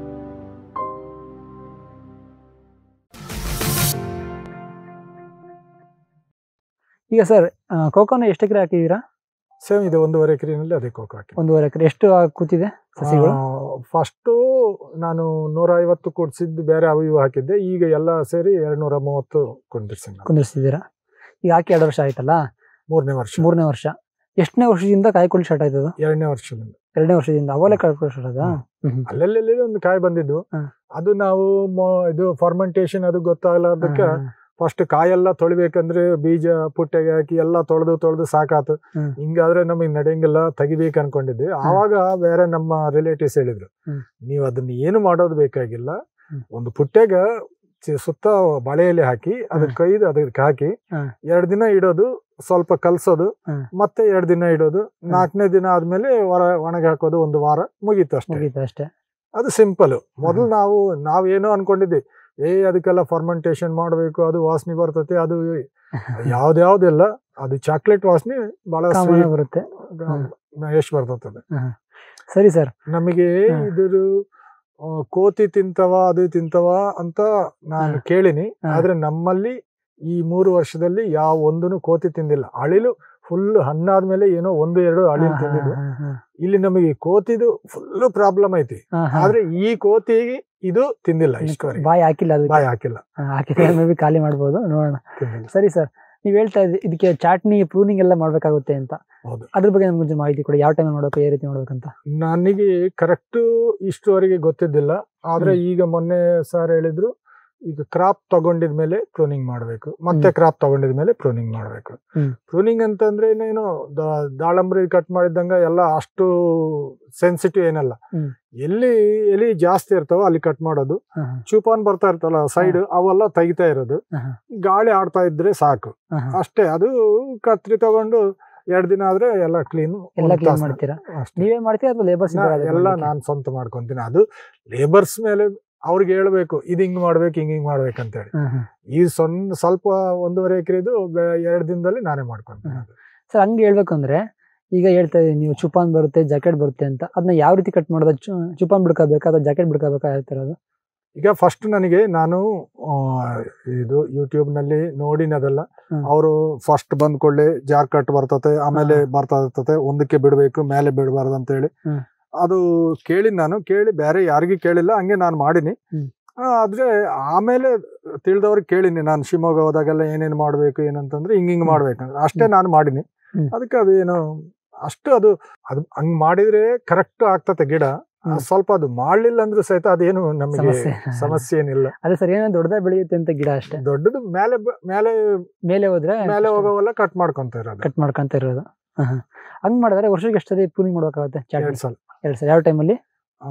ಈಗ ಸರ್ ಕೋಕೋನ ಎಷ್ಟು ಎಕರೆ ಹಾಕಿದೀರಾ ಸೇಮ್ ಇದೆ ಒಂದೂವರೆ ಎಕರೆನಲ್ಲಿ ಅದೇ ಕೋಕೋ ಹಾಕಿ ಒಂದೂವರೆ ಎಕರೆ ಎಷ್ಟು ಆ- ಕೂತಿದೆ ಸಸಿಗಳು ಫಸ್ಟು ನಾನು ನೂರ ಐವತ್ತು ಕೊಡ್ಸಿದ್ದು ಬೇರೆ ಅವು ಇವು ಹಾಕಿದ್ದೆ ಈಗ ಎಲ್ಲ ಸೇರಿ ಎರಡ್ ನೂರ ಮೂವತ್ತು ಕೊಂಡಿರ್ತೀನಿ ನಾನು ಕುಂದಿರ್ಸಿದ್ದೀರಾ ಈಗ ಹಾಕಿ ಎರಡು ವರ್ಷ ಆಯ್ತಲ್ಲ ಮೂರನೇ ವರ್ಷ ಮೂರನೇ ವರ್ಷ ಎಷ್ಟನೇ ವರ್ಷದಿಂದ ಕಾಯ್ಕೊಳ್ಳಿ ಸ್ಟಾರ್ಟ್ ಆಯ್ತದ ಎರಡನೇ ವರ್ಷದಿಂದ ಎರಡನೇ ವರ್ಷದಿಂದ ಅವಾಗಲೇ ಕಾಯ್ಕೊಳ್ಳಿ ಸ್ಟಾರ್ಟ್ ಆದ ಹ್ಮ್. ಅಲ್ಲಲ್ಲಿ ಒಂದು ಕಾಯಿ ಬಂದಿದ್ದು ಹ್ಮ್. ಅದು ನಾವು ಮೊ- ಇದು ಫರ್ಮೆಂಟೇಶನ್ ಅದು ಗೊತ್ತಾಗಲಾರ್ದಕ್ಕೆ ಫಸ್ಟ್ ಕಾಯೆಲ್ಲ ತೊಳಿಬೇಕಂದ್ರೆ ಬೀಜ ಪುಟ್ಟೆಗೆ ಹಾಕಿ ಎಲ್ಲ ತೊಳೆದು ತೊಳೆದು ಸಾಕಾತು ಹ್ಮ್. ಹಿಂಗಾದ್ರೆ ನಮಗೆ ನಡೆಯಂಗಿಲ್ಲ ತೆಗಿಬೇಕು ಅನ್ಕೊಂಡಿದ್ವಿ ಆವಾಗ ಬೇರೆ ನಮ್ಮ ರಿಲೇಟಿವ್ಸ್ ಹೇಳಿದ್ರು ಹ್ಮ್. ನೀವು ಅದನ್ನ ಏನು ಮಾಡೋದು ಬೇಕಾಗಿಲ್ಲ ಹ್ಮ್. ಒಂದು ಪುಟ್ಟೆಗ ಚಿ- ಸುತ್ತ ಬಳೆಯಲ್ಲಿ ಹಾಕಿ ಅದಕ್ಕೆ ಕೈದು ಅದಕ್ಕೆ ಹಾಕಿ ಹ್ಮ್. ಎರಡು ದಿನ ಇಡೋದು ಸ್ವಲ್ಪ ಕಲ್ಸೋದು ಹ್ಮ್. ಮತ್ತೆ ಎರಡು ದಿನ ಇಡೋದು ನಾಲ್ಕನೇ ದಿನ ಆದ್ಮೇಲೆ ಹೊರ ಒಣಗಿ ಹಾಕೋದು ಒಂದು ವಾರ ಮುಗೀತು ಅಷ್ಟೇ ಮುಗೀತು ಅಷ್ಟೇ ಅದು ಸಿಂಪಲ್ ಮೊದಲು ನಾವು ನಾವೇನೋ ಅನ್ಕೊಂಡಿದ್ವಿ ಏ ಅದಕ್ಕೆಲ್ಲ ಫರ್ಮೆಂಟೇಶನ್ ಮಾಡಬೇಕು ಅದು ವಾಸನೆ ಬರ್ತತೆ ಅದು ಯಾವ್ದ್ಯಾವ್ದೆಲ್ಲ ಅದು ಚಾಕ್ಲೇಟ್ ವಾಸನೆ ಬಹಳ ಕಾಮನ್ ಬರುತ್ತೆ ಎಷ್ಟು ಬರ್ತದೆ ಸರಿ ಸರ್ ನಮಗೆ ಹ್ಮ್. ಇದ್ರ ಆ, ಕೋತಿ ತಿಂತವ ಅದು ತಿಂತವ ಅಂತ ನಾನು ಹ್ಮ್. ಕೇಳಿನಿ ಹ್ಮ್. ಆದ್ರೆ ನಮ್ಮಲ್ಲಿ ಈ ಮೂರು ವರ್ಷದಲ್ಲಿ ಯಾವ ಒಂದನು ಕೋತಿ ತಿಂದಿಲ್ಲ ಅಳಿಲು ಫುಲ್ ಹಣ್ಣಾದ್ಮೇಲೆ ಏನೋ ಒಂದು ಎರಡು ಅಳಿಲು ತಿಂದಿದ್ದು ಇಲ್ಲಿ ನಮಗೆ ಕೋತಿದು ಫುಲ್ ಪ್ರಾಬ್ಲಮ್ ಐತಿ ಆದ್ರೆ ಈ ಕೋತಿಗೆ ಇದು ತಿಂದಿಲ್ಲ ಇಷ್ಟವರೆಗೆ ಬಾಯಿ ಹಾಕಿಲ್ಲ ಅದಕ್ಕೆ ಬಾಯಿ ಹಾಕಿಲ್ಲ ಹಾ, ಹಾಕಿದ್ರೆ ಮೇ ಬಿ ಖಾಲಿ ಮಾಡ್ಬೋದು ನೋಡೋಣ ತಿಂದಿಲ್ಲ ಸರಿ ಸರ್ ನೀವ್ ಹೇಳ್ತಾ ಇದ್ರಿ ಇದಕ್ಕೆ ಚಾಟ್ನಿ ಪ್ರೂನಿಂಗ್ ಎಲ್ಲ ಮಾಡ್ಬೇಕಾಗುತ್ತೆ ಅಂತ ಹೌದು. ಅದ್ರ ಬಗ್ಗೆ ನಮ್ಗೆ கொஞ்சம் ಮಾಹಿತಿ ಕೊಡಿ ಯಾವ ಟೈಮ್ ಮಾಡ್ಬೇಕು ಯಾವ ರೀತಿ ಮಾಡ್ಬೇಕಂತ ನನಗೆ ಕರೆಕ್ಟ್ ಇಷ್ಟುವರೆಗೆ ಗೊತ್ತಿದ್ದಿಲ್ಲ ಆದ್ರೆ ಹ್ಮ್. ಈಗ ಮೊನ್ನೆ ಸರ್ ಹೇಳಿದ್ರು ಈಗ ಕ್ರಾಪ್ ತಗೊಂಡಿದ್ಮೇಲೆ ಪ್ರೂನಿಂಗ್ ಮಾಡಬೇಕು ಮತ್ತೆ ಕ್ರಾಪ್ ತಗೊಂಡಿದ್ಮೇಲೆ ಪ್ರೂನಿಂಗ್ ಮಾಡಬೇಕು ಹ್ಮ್. ಪ್ರೂನಿಂಗ್ ಅಂತಂದ್ರೆ ಇನ್ನೇನು ದ- ದಾಳಂಬ್ರಿ ಕಟ್ ಮಾಡಿದಂಗ ಎಲ್ಲ ಅಷ್ಟು ಸೆನ್ಸಿಟಿವ್ ಏನಲ್ಲ ಹ್ಮ್. ಎಲ್ಲಿ ಎಲಿ ಜಾಸ್ತಿ ಇರ್ತಾವ ಅಲ್ಲಿ ಕಟ್ ಮಾಡೋದು ಹಾ, ಹಾ, ಚೂಪಾನ್ ಬರ್ತಾ ಇರ್ತಲ್ಲ ಸೈಡ್ ಅವೆಲ್ಲ ತೆಗಿತಾ ಇರೋದು ಹಾ, ಹಾ. ಗಾಳಿ ಆಡ್ತಾ ಇದ್ರೆ ಸಾಕು ಹಾ, ಹಾ. ಅಷ್ಟೇ ಅದು ಕತ್ರಿ ತಗೊಂಡು ಎರಡ್ ದಿನ ಆದ್ರೆ ಎಲ್ಲ ಕ್ಲೀನ್ ಎಲ್ಲ ಕ್ಲೀನ್ ಮಾಡ್ತೀರಾ ನೀವೇ ಮಾಡ್ತೀರಾ ಅಥವಾ ಲೇಬರ್ಸ್ ಎಲ್ಲ ನಾನ್ ಸ್ವಂತ ಮಾಡ್ಕೊಂತೀನಿ ಅದು ಲೇಬರ್ಸ್ ಮೇಲೆ ಅವ್ರಿಗೆ ಹೇಳ್ಬೇಕು ಇದು ಹಿಂಗ್ ಮಾಡ್ಬೇಕು ಹಿಂಗ್ ಹಿಂಗ್ ಮಾಡ್ಬೇಕಂತ ಹೇಳಿ ಈ ಸೊನ್ನ ಸ್ವಲ್ಪ ಒಂದೂವರೆ ಎಕರೆದು ಎರಡ್ ದಿನದಲ್ಲಿ ನಾನೇ ಮಾಡ್ಕೊಂತೀನಿ ಅದು. ಸರ್ ಹಂಗೆ ಹೇಳ್ಬೇಕು ಅಂದ್ರೆ ಈಗ ಹೇಳ್ತಾ ಇದೀನಿ ನೀವು ಚುಪಾನ್ ಬರುತ್ತೆ ಜಾಕೆಟ್ ಬರುತ್ತೆ ಅಂತ ಅದನ್ನ ಯಾವ ರೀತಿ ಕಟ್ ಮಾಡೋದು ಚು- ಚುಪಾನ್ ಬಿಡ್ಕೋಬೇಕಾ ಅಥವಾ ಜಾಕೆಟ್ ಬಿಡ್ಕೋಬೇಕಾ ಹೇಳ್ತಾರ ಅದು ಈಗ ಫಸ್ಟ್ ನನಗೆ ನಾನು ಆ, ಇದು ಯೂಟ್ಯೂಬ್ ನಲ್ಲಿ ನೋಡಿನದಲ್ಲ ಹ್ಮ್. ಅವರು ಫಸ್ಟ್ ಬಂದ್ ಕೊಳ್ಳಿ ಜಾರ್ ಕಟ್ ಬರ್ತತೆ ಆಮೇಲೆ ಹಾ. ಬರ್ತಾ ಇರ್ತತೆ ಒಂದಕ್ಕೆ ಬಿಡಬೇಕು ಮೇಲೆ ಬಿಡಬಾರ್ದು ಅಂತ ಹೇಳಿ ಹ್ಮ್. ಅದು ಕೇಳಿ ನಾನು ಕೇಳಿ ಬೇರೆ ಯಾರಿಗೂ ಕೇಳಿಲ್ಲ ಹಂಗೆ ನಾನು ಮಾಡಿನಿ ಹ್ಮ್. ಆ, ಆದ್ರೆ ಆಮೇಲೆ ತಿಳಿದವ್ರಿಗೆ ಕೇಳಿನಿ ನಾನು ಶಿವಮೊಗ್ಗ ಹೋದಾಗೆಲ್ಲ ಏನೇನು ಮಾಡ್ಬೇಕು ಏನಂತಂದ್ರೆ ಹಿಂಗ್ ಹಿಂಗ್ ಹ್ಮ್. ಮಾಡ್ಬೇಕಂದ್ರೆ ಅಷ್ಟೇ ನಾನು ಮಾಡಿನಿ ಹ್ಮ್. ಅದಕ್ಕೆ ಅದು ಏನು ಅಷ್ಟು ಅದು ಅದು ಹಂಗ್ ಮಾಡಿದ್ರೆ ಕರೆಕ್ಟ್ ಆಗ್ತತೆ ಗಿಡ ಆ, ಹ್ಮ್. ಸ್ವಲ್ಪ ಅದು ಮಾಡ್ಲಿಲ್ಲ ಅಂದ್ರೂ ಸಹಿತ ಅದೇನು ನಮಗೆ ಸಮಸ್ಯೆ ಸಮಸ್ಯೆ ಏನಿಲ್ಲ ಅದೇ ಸರ್ ಏನೋ ದೊಡ್ಡದೇ ಬೆಳೆಯುತ್ತೆ ಅಂತ ಗಿಡ ಅಷ್ಟೇ ದೊಡ್ಡದು ಮೇಲೆ ಬ- ಮೇಲೆ ಮೇಲೆ ಹೋದ್ರೆ ಮೇಲೆ ಹೋಗೋವೆಲ್ಲ ಕಟ್ ಮಾಡ್ಕೊಂತ ಇರೋದು ಕಟ್ ಮಾಡ್ಕೊಂತ ಇರೋದು ಹಾ, ಹಾ. ಹಂಗ್ ಮಾಡಿದ್ರೆ ವರ್ಷಕ್ಕೆ ಎಷ್ಟು ಸರಿ ಪ್ರೂನಿಂಗ್ ಮಾಡ್ಬೇಕಾಗುತ್ತೆ ಎರಡ್ ಚಾಟ್ನಿ ಸಲ ಎರಡು ಸರಿ ಯಾವ ಟೈಮಲ್ಲಿ ಆ,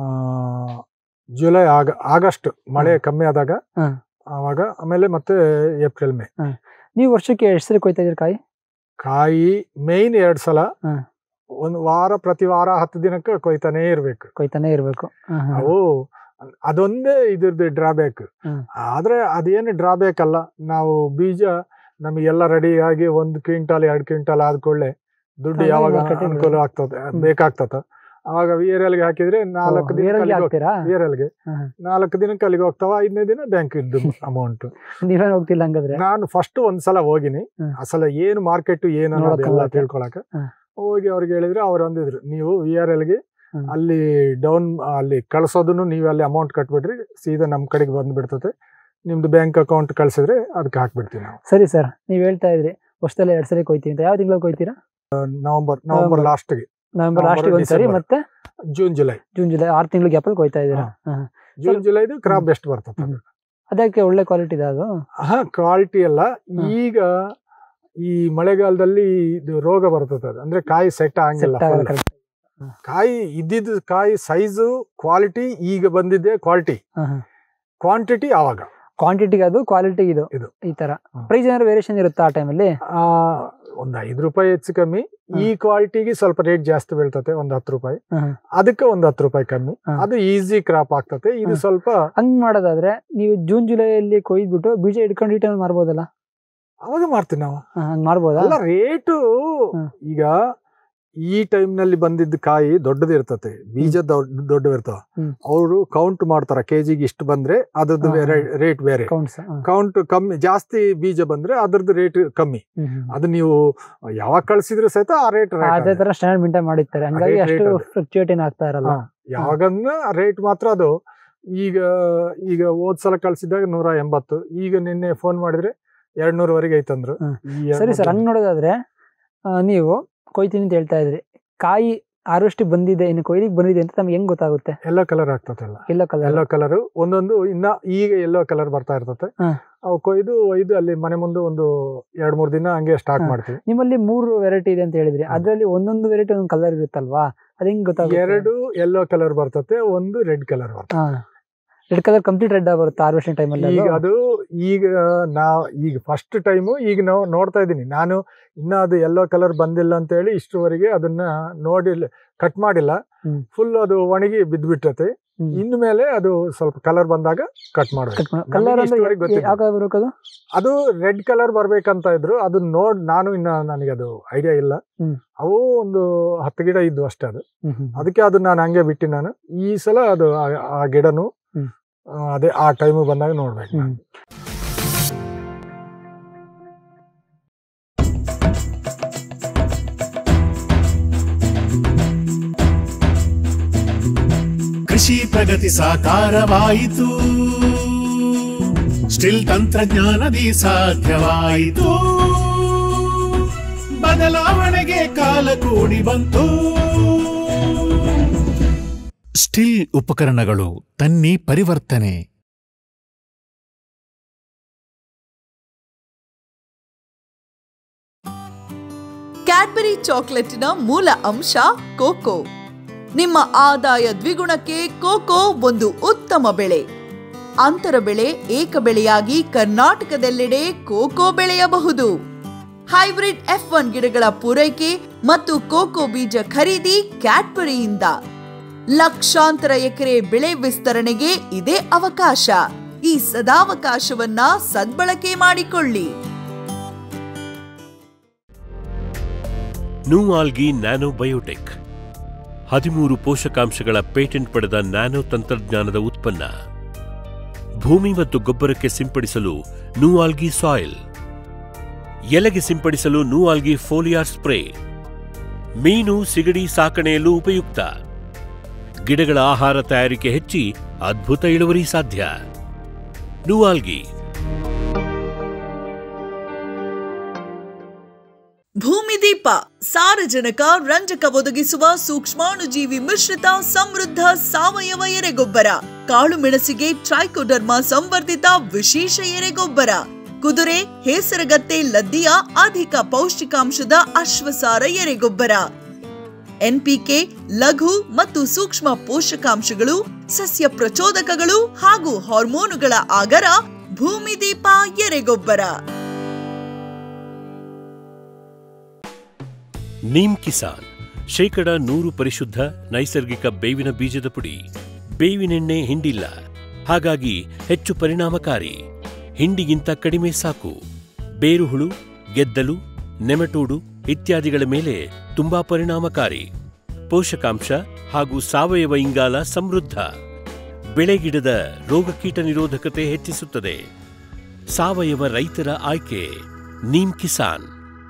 ಜುಲೈ ಆಗ ಆಗಸ್ಟ್ ಮಳೆ ಕಮ್ಮಿ ಆದಾಗ ಹ್ಮ್. ಆವಾಗ ಆಮೇಲೆ ಮತ್ತೆ ಏಪ್ರಿಲ್ ಮೇ ನೀವು ವರ್ಷಕ್ಕೆ ಎಷ್ಟು ಸರಿ ಕೊಯ್ತಾ ಇದೀರಿ ಕಾಯಿ ಕಾಯಿ ಮೇಯ್ನ್ ಎರಡ್ ಸಲ ಹ್ಮ್. ಒಂದ್ ವಾರ ಪ್ರತಿ ವಾರ ಹತ್ತು ದಿನಕ್ಕೆ ಕೊಯ್ತಾನೆ ಇರ್ಬೇಕು ಕೊಯ್ತಾನೆ ಇರ್ಬೇಕು ಹಾ, ಹಾ. ಅವು ಅದೊಂದೇ ಇದ್ರದ್ದು ಡ್ರಾಬ್ಯಾಕ್ ಹ್ಮ್. ಆದ್ರೆ ಅದೇನು ಡ್ರಾಬ್ಯಾಕ್ ಅಲ್ಲ ನಾವು ಬೀಜ ನಮಗೆಲ್ಲ ರೆಡಿ ಆಗಿ ಒಂದು ಕ್ವಿಂಟಾಲ್ ಎರಡು ಕ್ವಿಂಟಾಲ್ ಆದ್ಕೊಳ್ಳೆ ದುಡ್ಡು ಅದೇ ಯಾವಾಗ market ಗೆ ಅನುಕೂಲ ಆಗ್ತದೆ ಬೇಕಾಗ್ತದ ಅವಾಗ ವಿ ಆರ್ ಎಲ್ಗೆ ಹಾಕಿದ್ರೆ ನಾಲ್ಕು ಓ, ದಿನ ಬೇರೆಯವ್ರಿಗೆ ಹಾಕ್ತೀರಾ ವಿ ಆರ್ ಎಲ್ಗೆ ಹ್ಮ್. ನಾಲ್ಕು ದಿನಕ್ಕೆ ಅಲ್ಲಿಗೆ ಹೋಗ್ತಾವ ಐದನೇ ದಿನ ಬ್ಯಾಂಕ್ ಇದ್ದು ಅಮೌಂಟ್ ನೀವೇನ್ ಹೋಗ್ತಿಲ್ಲ ಹಂಗಾದ್ರೆ ನಾನು ಫಸ್ಟ್ ಒಂದ್ಸಲ ಹೋಗಿನಿ ಹ್ಮ್. ಆ ಸಲ ಏನು ಮಾರ್ಕೆಟ್ ಏನು ಅನ್ನೋದೆಲ್ಲ ನೋಡಕ್ಕಲ್ಲ. ತಿಳ್ಕೊಳಕ ಹ್ಮ್. ಹೋಗಿ ಅವ್ರಿಗೆ ಹೇಳಿದ್ರೆ ಅವ್ರು ಅಂದಿದ್ರು ನೀವು ವಿ ಆರ್ ಎಲ್ಗೆ ಹ್ಮ್. ಅಲ್ಲಿ ಡೌನ್ ಅಲ್ಲಿ ಕಳ್ಸೋದನ್ನು ನೀವು ಅಲ್ಲಿ ಅಮೌಂಟ್ ಕಟ್ಬಿಡ್ರಿ ಸೀದಾ ನಮ್ ಕಡೆಗೆ ಬಂದು ಬಿಡ್ತತೆ ನಿಮ್ದು ಬ್ಯಾಂಕ್ ಅಕೌಂಟ್ ಕಳ್ಸಿದ್ರೆ ಅದಕ್ಕೆ ಹಾಕ್ಬಿಡ್ತೀವಿ ನಾವು ಸರಿ ಸರ್ ನೀವ್ ಹೇಳ್ತಾ ಇದ್ರಿ ವರ್ಷದಲ್ಲಿ ಎರಡ್ ಸರಿ ಕೊಯ್ತೀವಿ ಅಂತ ಯಾವ ತಿಂಗಳು ಕೊಯ್ತೀರಾ ನವಂಬರ್ ನವಂಬರ್ ನವಂಬರ್. ಲಾಸ್ಟ್ಗೆ ನವೆಂಬರ್ ನವಂಬರ್, ಲಾಸ್ಟಿಗೆ ಒಂದ್ಸರಿ ಡಿಸೆಂಬರ್. ಮತ್ತೆ ಜೂನ್ ಜುಲೈ ಜೂನ್ ಜುಲೈ ಆರು ತಿಂಗಳು ಗ್ಯಾಪಲ್ಲಿ ಕೊಯ್ತಾ ಇದೀರಾ ಹಾ. ಜೂನ್ ಜುಲೈದು ಕ್ರಾಪ್ ಬೆಸ್ಟ್ ಬರ್ತದೆ ಹ್ಮ್. ಅದಕ್ಕೆ ಒಳ್ಳೆ ಕ್ವಾಲಿಟಿ ಇದೆ ಅದು ಹಾ ಕ್ವಾಲಿಟಿ ಅಲ್ಲ ಹ್ಮ್. ಈಗ ಈ ಮಳೆಗಾಲದಲ್ಲಿ ಇದು ರೋಗ ಬರ್ತದೆ ಅದು ಅಂದ್ರೆ ಕಾಯಿ ಸೆಟ್ ಆಗಂಗಿಲ್ಲ ಸೆಟ್ ಆಗಲ್ಲ full. correct. ಕಾಯಿ ಇದ್ದಿದ್ದು ಕಾಯಿ ಸೈಜು ಕ್ವಾಲಿಟಿ ಈಗ ಬಂದಿದ್ದೆ ಕ್ವಾಲಿಟಿ ಹಾ, ಹಾ. ಕ್ವಾಂಟಿಟಿ ಆವಾಗ ಕ್ವಾಂಟಿಟಿಗೆ ಅದು ಕ್ವಾಲಿಟಿ ಇದು ಇದು. ಈ ತರ ಹ್ಮ್. ಪ್ರೈಸ್ ಏನಾದ್ರು ವೇರಿಯೇಷನ್ ಇರುತ್ತಾ ಆ ಟೈಮಲ್ಲಿ ಆ, ಒಂದ್ ಐದು ರೂಪಾಯಿ ಹೆಚ್ಚು ಕಮ್ಮಿ ಈ ಕ್ವಾಲಿಟಿಗೆ ಸ್ವಲ್ಪ ರೇಟ್ ಜಾಸ್ತಿ ಬೀಳ್ತತೆ ಒಂದ್ ಹತ್ತು ರೂಪಾಯಿ ಹ್ಮ್. ಅದಕ್ಕೆ ಒಂದ್ ಹತ್ತು ರೂಪಾಯಿ ಕಮ್ಮಿ ಹ್ಮ್. ಅದು ಈಸಿ ಕ್ರಾಪ್ ಆಗ್ತತೆ ಇದು ಹ್ಮ್. ಸ್ವಲ್ಪ ಹಂಗ್ ಮಾಡೋದಾದ್ರೆ ನೀವು ಜೂನ್ ಜುಲೈಯಲ್ಲಿ ಕೊಯ್ದ್ಬಿಟ್ಟು ಬೀಜ ಇಟ್ಕೊಂಡು ಈ ಟೈಮ್ ಮಾರ್ಬೋದಲ್ಲ ಅವಾಗ ಮಾಡ್ತೀವಿ ನಾವು ಹಾ, ಹಂಗ್ ಮಾರ್ಬೋದಾ ಅಲ್ಲ ರೇಟು ಹ್ಮ್. ಈಗ ಈ ಟೈಮ್ ನಲ್ಲಿ ಬಂದಿದ್ದ ಕಾಯಿ ದೊಡ್ಡದು ಇರ್ತತೆ ಬೀಜ ದೊಡ್ಡ ದೊಡ್ಡ ಇರ್ತಾವ ಹ್ಮ್. ಅವರು ಕೌಂಟ್ ಮಾಡ್ತಾರ ಕೆಜಿಗೆ ಇಷ್ಟು ಬಂದ್ರೆ ಅದ್ರದ್ದು ಹಾ, ಹಾ. ರೇಟ್ ಬೇರೆ ಕೌಂಟ್ಸ್ ಕೌಂಟ್ ಕಮ್ಮಿ ಜಾಸ್ತಿ ಬೀಜ ಬಂದ್ರೆ ಅದ್ರದ್ದು ರೇಟ್ ಕಮ್ಮಿ ಅದು ನೀವು ಯಾವಾಗ ಕಳ್ಸಿದ್ರು ಸಹಿತ ಆ ರೇಟ್ ಅದೇ ತರ ಸ್ಟ್ಯಾಂಡರ್ಡ್ ಮೇಂಟೈನ್ ಮಾಡಿರ್ತಾರೆ ಹಂಗಾಗಿ rate ಅಷ್ಟು ಅದು. ಫ್ಲಕ್ಚುಯೇಟ್ ಏನ್ ಆಗ್ತಾ ಇರಲ್ಲ ಯಾವಾಗನ್ನ ರೇಟ್ ಮಾತ್ರ ಅದು ಈಗ ಈಗ ಹೋದ್ ಸಲ ಕಳ್ಸಿದಾಗ ನೂರ ಎಂಬತ್ತು ಈಗ ನಿನ್ನೆ ಫೋನ್ ಮಾಡಿದ್ರೆ ಎರಡ್ ನೂರವರೆಗೆ ಐತಂದ್ರು ಹ್ಮ್. ಈ ಸರಿ ಸರ್ ಹಂಗ್ ನೋಡೋದಾದ್ರೆ ಆ, ನೀವು ಕೊಯ್ತೀನಿ ಅಂತ ಹೇಳ್ತಾ ಇದ್ರಿ ಕಾಯಿ ಹಾರ್ವೆಸ್ಟಿಗೆ ಬಂದಿದೆ ಇನ್ನು ಕೊಯ್ಲಿಗೆ ಬಂದಿದೆ ಅಂತ ನಮ್ಗೆ ಹೆಂಗ್ ಗೊತ್ತಾಗುತ್ತೆ ಎಲ್ಲೋ ಕಲರ್ ಆಗ್ತದಲ್ಲ ಎಲ್ಲ ಕಲರ್ ಎಲ್ಲೋ ಕಲರ್ ಒಂದೊಂದು ಇನ್ನ ಈಗ ಎಲ್ಲೋ ಕಲರ್ ಬರ್ತಾ ಇರ್ತತೆ ಹಾ. ಅವು ಕೊಯ್ದು ಒಯ್ದು ಅಲ್ಲಿ ಮನೆ ಮುಂದೆ ಒಂದು ಎರಡ್ ಮೂರ್ ದಿನ ಹಂಗೆ ಸ್ಟಾಕ್ ಹಾ. ಮಾಡ್ತೀವಿ ನಿಮ್ಮಲ್ಲಿ ಮೂರು ವೆರೈಟಿ ಇದೆ ಅಂತ ಹೇಳಿದ್ರಿ ಹ್ಮ್. ಅದ್ರಲ್ಲಿ ಒಂದೊಂದು ವೆರೈಟಿ ಒಂದೊಂದು ಕಲರ್ ಇರುತ್ತಲ್ವಾ ಅದ್ ಹೆಂಗ್ ಗೊತ್ತಾಗುತ್ತೆ ಎರಡು ಎಲ್ಲೋ ಕಲರ್ ಬರ್ತತೆ ಒಂದು ರೆಡ್ ಕಲರ್ ಬರ್ತದೆ ಹಾ ರೆಡ್ ಕಲರ್ ಕಂಪ್ಲೀಟ್ ರೆಡ್ ಬರುತ್ತೆ ಹಾರ್ವೆಸ್ಟಿಂಗ್ ಟೈಮಲ್ಲಿ ಈಗ ಅದು ಈಗ ನಾ ಈಗ ಫಸ್ಟ್ ಟೈಮು ಈಗ ನಾವು ನೋಡ್ತಾ ಇದ್ದೀನಿ ನಾನು ಇನ್ನ ಅದು ಎಲ್ಲೋ ಕಲರ್ ಬಂದಿಲ್ಲ ಅಂತ ಹೇಳಿ ಇಷ್ಟುವರೆಗೆ ಅದನ್ನ ನೋಡಿ ಕಟ್ ಮಾಡಿಲ್ಲ ಹ್ಮ್. ಫುಲ್ ಅದು ಒಣಗಿ ಬಿದ್ದ್ಬಿಟ್ಟತೆ ಇನ್ನು ಮೇಲೆ ಅದು ಸ್ವಲ್ಪ ಕಲರ್ ಬಂದಾಗ ಕಟ್ ಮಾಡ್ಬೇಕು ಕಲರ್ ನಮಗೆ ಅಂದ್ರೆ ಇಷ್ಟುವರೆಗೆ ಗೊತ್ತಿಲ್ಲ. ಯಾವ ಕಲರ್ ಬರಬೇಕು ಅದು ಅದು ರೆಡ್ ಕಲರ್ ಬರ್ಬೇಕಂತ ಇದ್ರು ಅದು ನೋಡ್ ನಾನು ಇನ್ನ ನನಗೆ ಅದು ಐಡಿಯಾ ಇಲ್ಲ ಹ್ಮ್. ಅವು ಒಂದು ಹತ್ತು ಗಿಡ ಇದ್ದು ಅಷ್ಟೇ ಅದು ಹ್ಮ್ ಹ್ಮ್. ಅದಕ್ಕೆ ಅದು ನಾನು ಹಂಗೆ ಬಿಟ್ಟು ನಾನು ಈ ಸಲ ಅದು ಆ- ಆ ಗಿಡನು ಹ್ಮ್. ಆ, ಅದೇ ಆ ಟೈಮ್ ಬಂದಾಗ ನೋಡ್ಬೇಕು ಹ್ಮ್. ಕೃಷಿ ಪ್ರಗತಿ ಸಾಕಾರವಾಯಿತು ಸ್ಟಿಲ್ ತಂತ್ರಜ್ಞಾನದಿ ಸಾಧ್ಯವಾಯಿತು ಬದಲಾವಣೆಗೆ ಕಾಲ ಕೂಡಿ ಬಂತು ಸ್ಟಿಲ್ ಉಪಕರಣಗಳು ತನ್ನಿ ಪರಿವರ್ತನೆ ಕ್ಯಾಡ್ಬರಿ ಚಾಕೊಲೇಟಿನ ಮೂಲ ಅಂಶ ಕೋಕೋ ನಿಮ್ಮ ಆದಾಯ ದ್ವಿಗುಣಕ್ಕೆ ಕೋಕೋ ಒಂದು ಉತ್ತಮ ಬೆಳೆ ಅಂತರ ಬೆಳೆ ಏಕ ಬೆಳೆಯಾಗಿ ಕರ್ನಾಟಕದೆಲ್ಲೆಡೆ ಕೋಕೋ ಬೆಳೆಯಬಹುದು ಹೈಬ್ರಿಡ್ ಎಫ್ ಒನ್ ಗಿಡಗಳ ಪೂರೈಕೆ ಮತ್ತು ಕೋಕೋ ಬೀಜ ಖರೀದಿ ಕ್ಯಾಡ್ಬರಿಯಿಂದ ಲಕ್ಷಾಂತರ ಎಕರೆ ಬೆಳೆ ವಿಸ್ತರಣೆಗೆ ಇದೇ ಅವಕಾಶ ಈ ಸದಾವಕಾಶವನ್ನ ಸದ್ಬಳಕೆ ಮಾಡಿಕೊಳ್ಳಿ ನ್ಯೂ ಆಲ್ಗಿ ನ್ಯಾನೋ ಬಯೋಟೆಕ್ ಹದಿಮೂರು ಪೋಷಕಾಂಶಗಳ ಪೇಟೆಂಟ್ ಪಡೆದ ನ್ಯಾನೋ ತಂತ್ರಜ್ಞಾನದ ಉತ್ಪನ್ನ ಭೂಮಿ ಮತ್ತು ಗೊಬ್ಬರಕ್ಕೆ ಸಿಂಪಡಿಸಲು ನ್ಯೂ ಆಲ್ಗಿ ಸಾಯಿಲ್ ಎಲೆಗೆ ಸಿಂಪಡಿಸಲು ನ್ಯೂ ಆಲ್ಗಿ ಫೋಲಿಯಾರ್ ಸ್ಪ್ರೇ ಮೀನು ಸಿಗಡಿ ಸಾಕಣೆಯಲ್ಲೂ ಉಪಯುಕ್ತ ಗಿಡಗಳ ಆಹಾರ ತಯಾರಿಕೆ ಹೆಚ್ಚಿ ಅದ್ಭುತ ಇಳುವರಿ ಸಾಧ್ಯ ನ್ಯೂ ಆಲ್ಗಿ ಭೂಮಿದೀಪ ಸಾರಜನಕ ರಂಜಕ ಒದಗಿಸುವ ಸೂಕ್ಷ್ಮಾಣುಜೀವಿ ಮಿಶ್ರಿತ ಸಮೃದ್ಧ ಸಾವಯವ ಎರೆಗೊಬ್ಬರ ಕಾಳು ಮೆಣಸಿಗೆ ಟ್ರೈಕೋಡರ್ಮಾ ಸಂವರ್ಧಿತ ವಿಶೇಷ ಎರೆಗೊಬ್ಬರ ಕುದುರೆ ಹೇಸರಗತ್ತೆ ಲದ್ದಿಯ ಅಧಿಕ ಪೌಷ್ಟಿಕಾಂಶದ ಅಶ್ವಸಾರ ಎರೆಗೊಬ್ಬರ ಎನ್ಪಿಕೆ ಲಘು ಮತ್ತು ಸೂಕ್ಷ್ಮ ಪೋಷಕಾಂಶಗಳು ಸಸ್ಯ ಪ್ರಚೋದಕಗಳು ಹಾಗೂ ಹಾರ್ಮೋನುಗಳ ಆಗರ ಭೂಮಿದೀಪ ಎರೆಗೊಬ್ಬರ ನೀಮ್ ಕಿಸಾನ್ ಶೇಕಡ ನೂರು ಪರಿಶುದ್ಧ ನೈಸರ್ಗಿಕ ಬೇವಿನ ಬೀಜದ ಪುಡಿ ಬೇವಿನೆಣ್ಣೆ ಹಿಂಡಿಲ್ಲ ಹಾಗಾಗಿ ಹೆಚ್ಚು ಪರಿಣಾಮಕಾರಿ ಹಿಂಡಿಗಿಂತ ಕಡಿಮೆ ಸಾಕು ಬೇರುಹುಳು ಗೆದ್ದಲು ನೆಮಟೋಡು ಇತ್ಯಾದಿಗಳ ಮೇಲೆ ತುಂಬಾ ಪರಿಣಾಮಕಾರಿ ಪೋಷಕಾಂಶ ಹಾಗೂ ಸಾವಯವ ಇಂಗಾಲ ಸಮೃದ್ಧ ಬೆಳೆಗಿಡದ ರೋಗಕೀಟ ನಿರೋಧಕತೆ ಹೆಚ್ಚಿಸುತ್ತದೆ ಸಾವಯವ ರೈತರ ಆಯ್ಕೆ ನೀಮ್ ಕಿಸಾನ್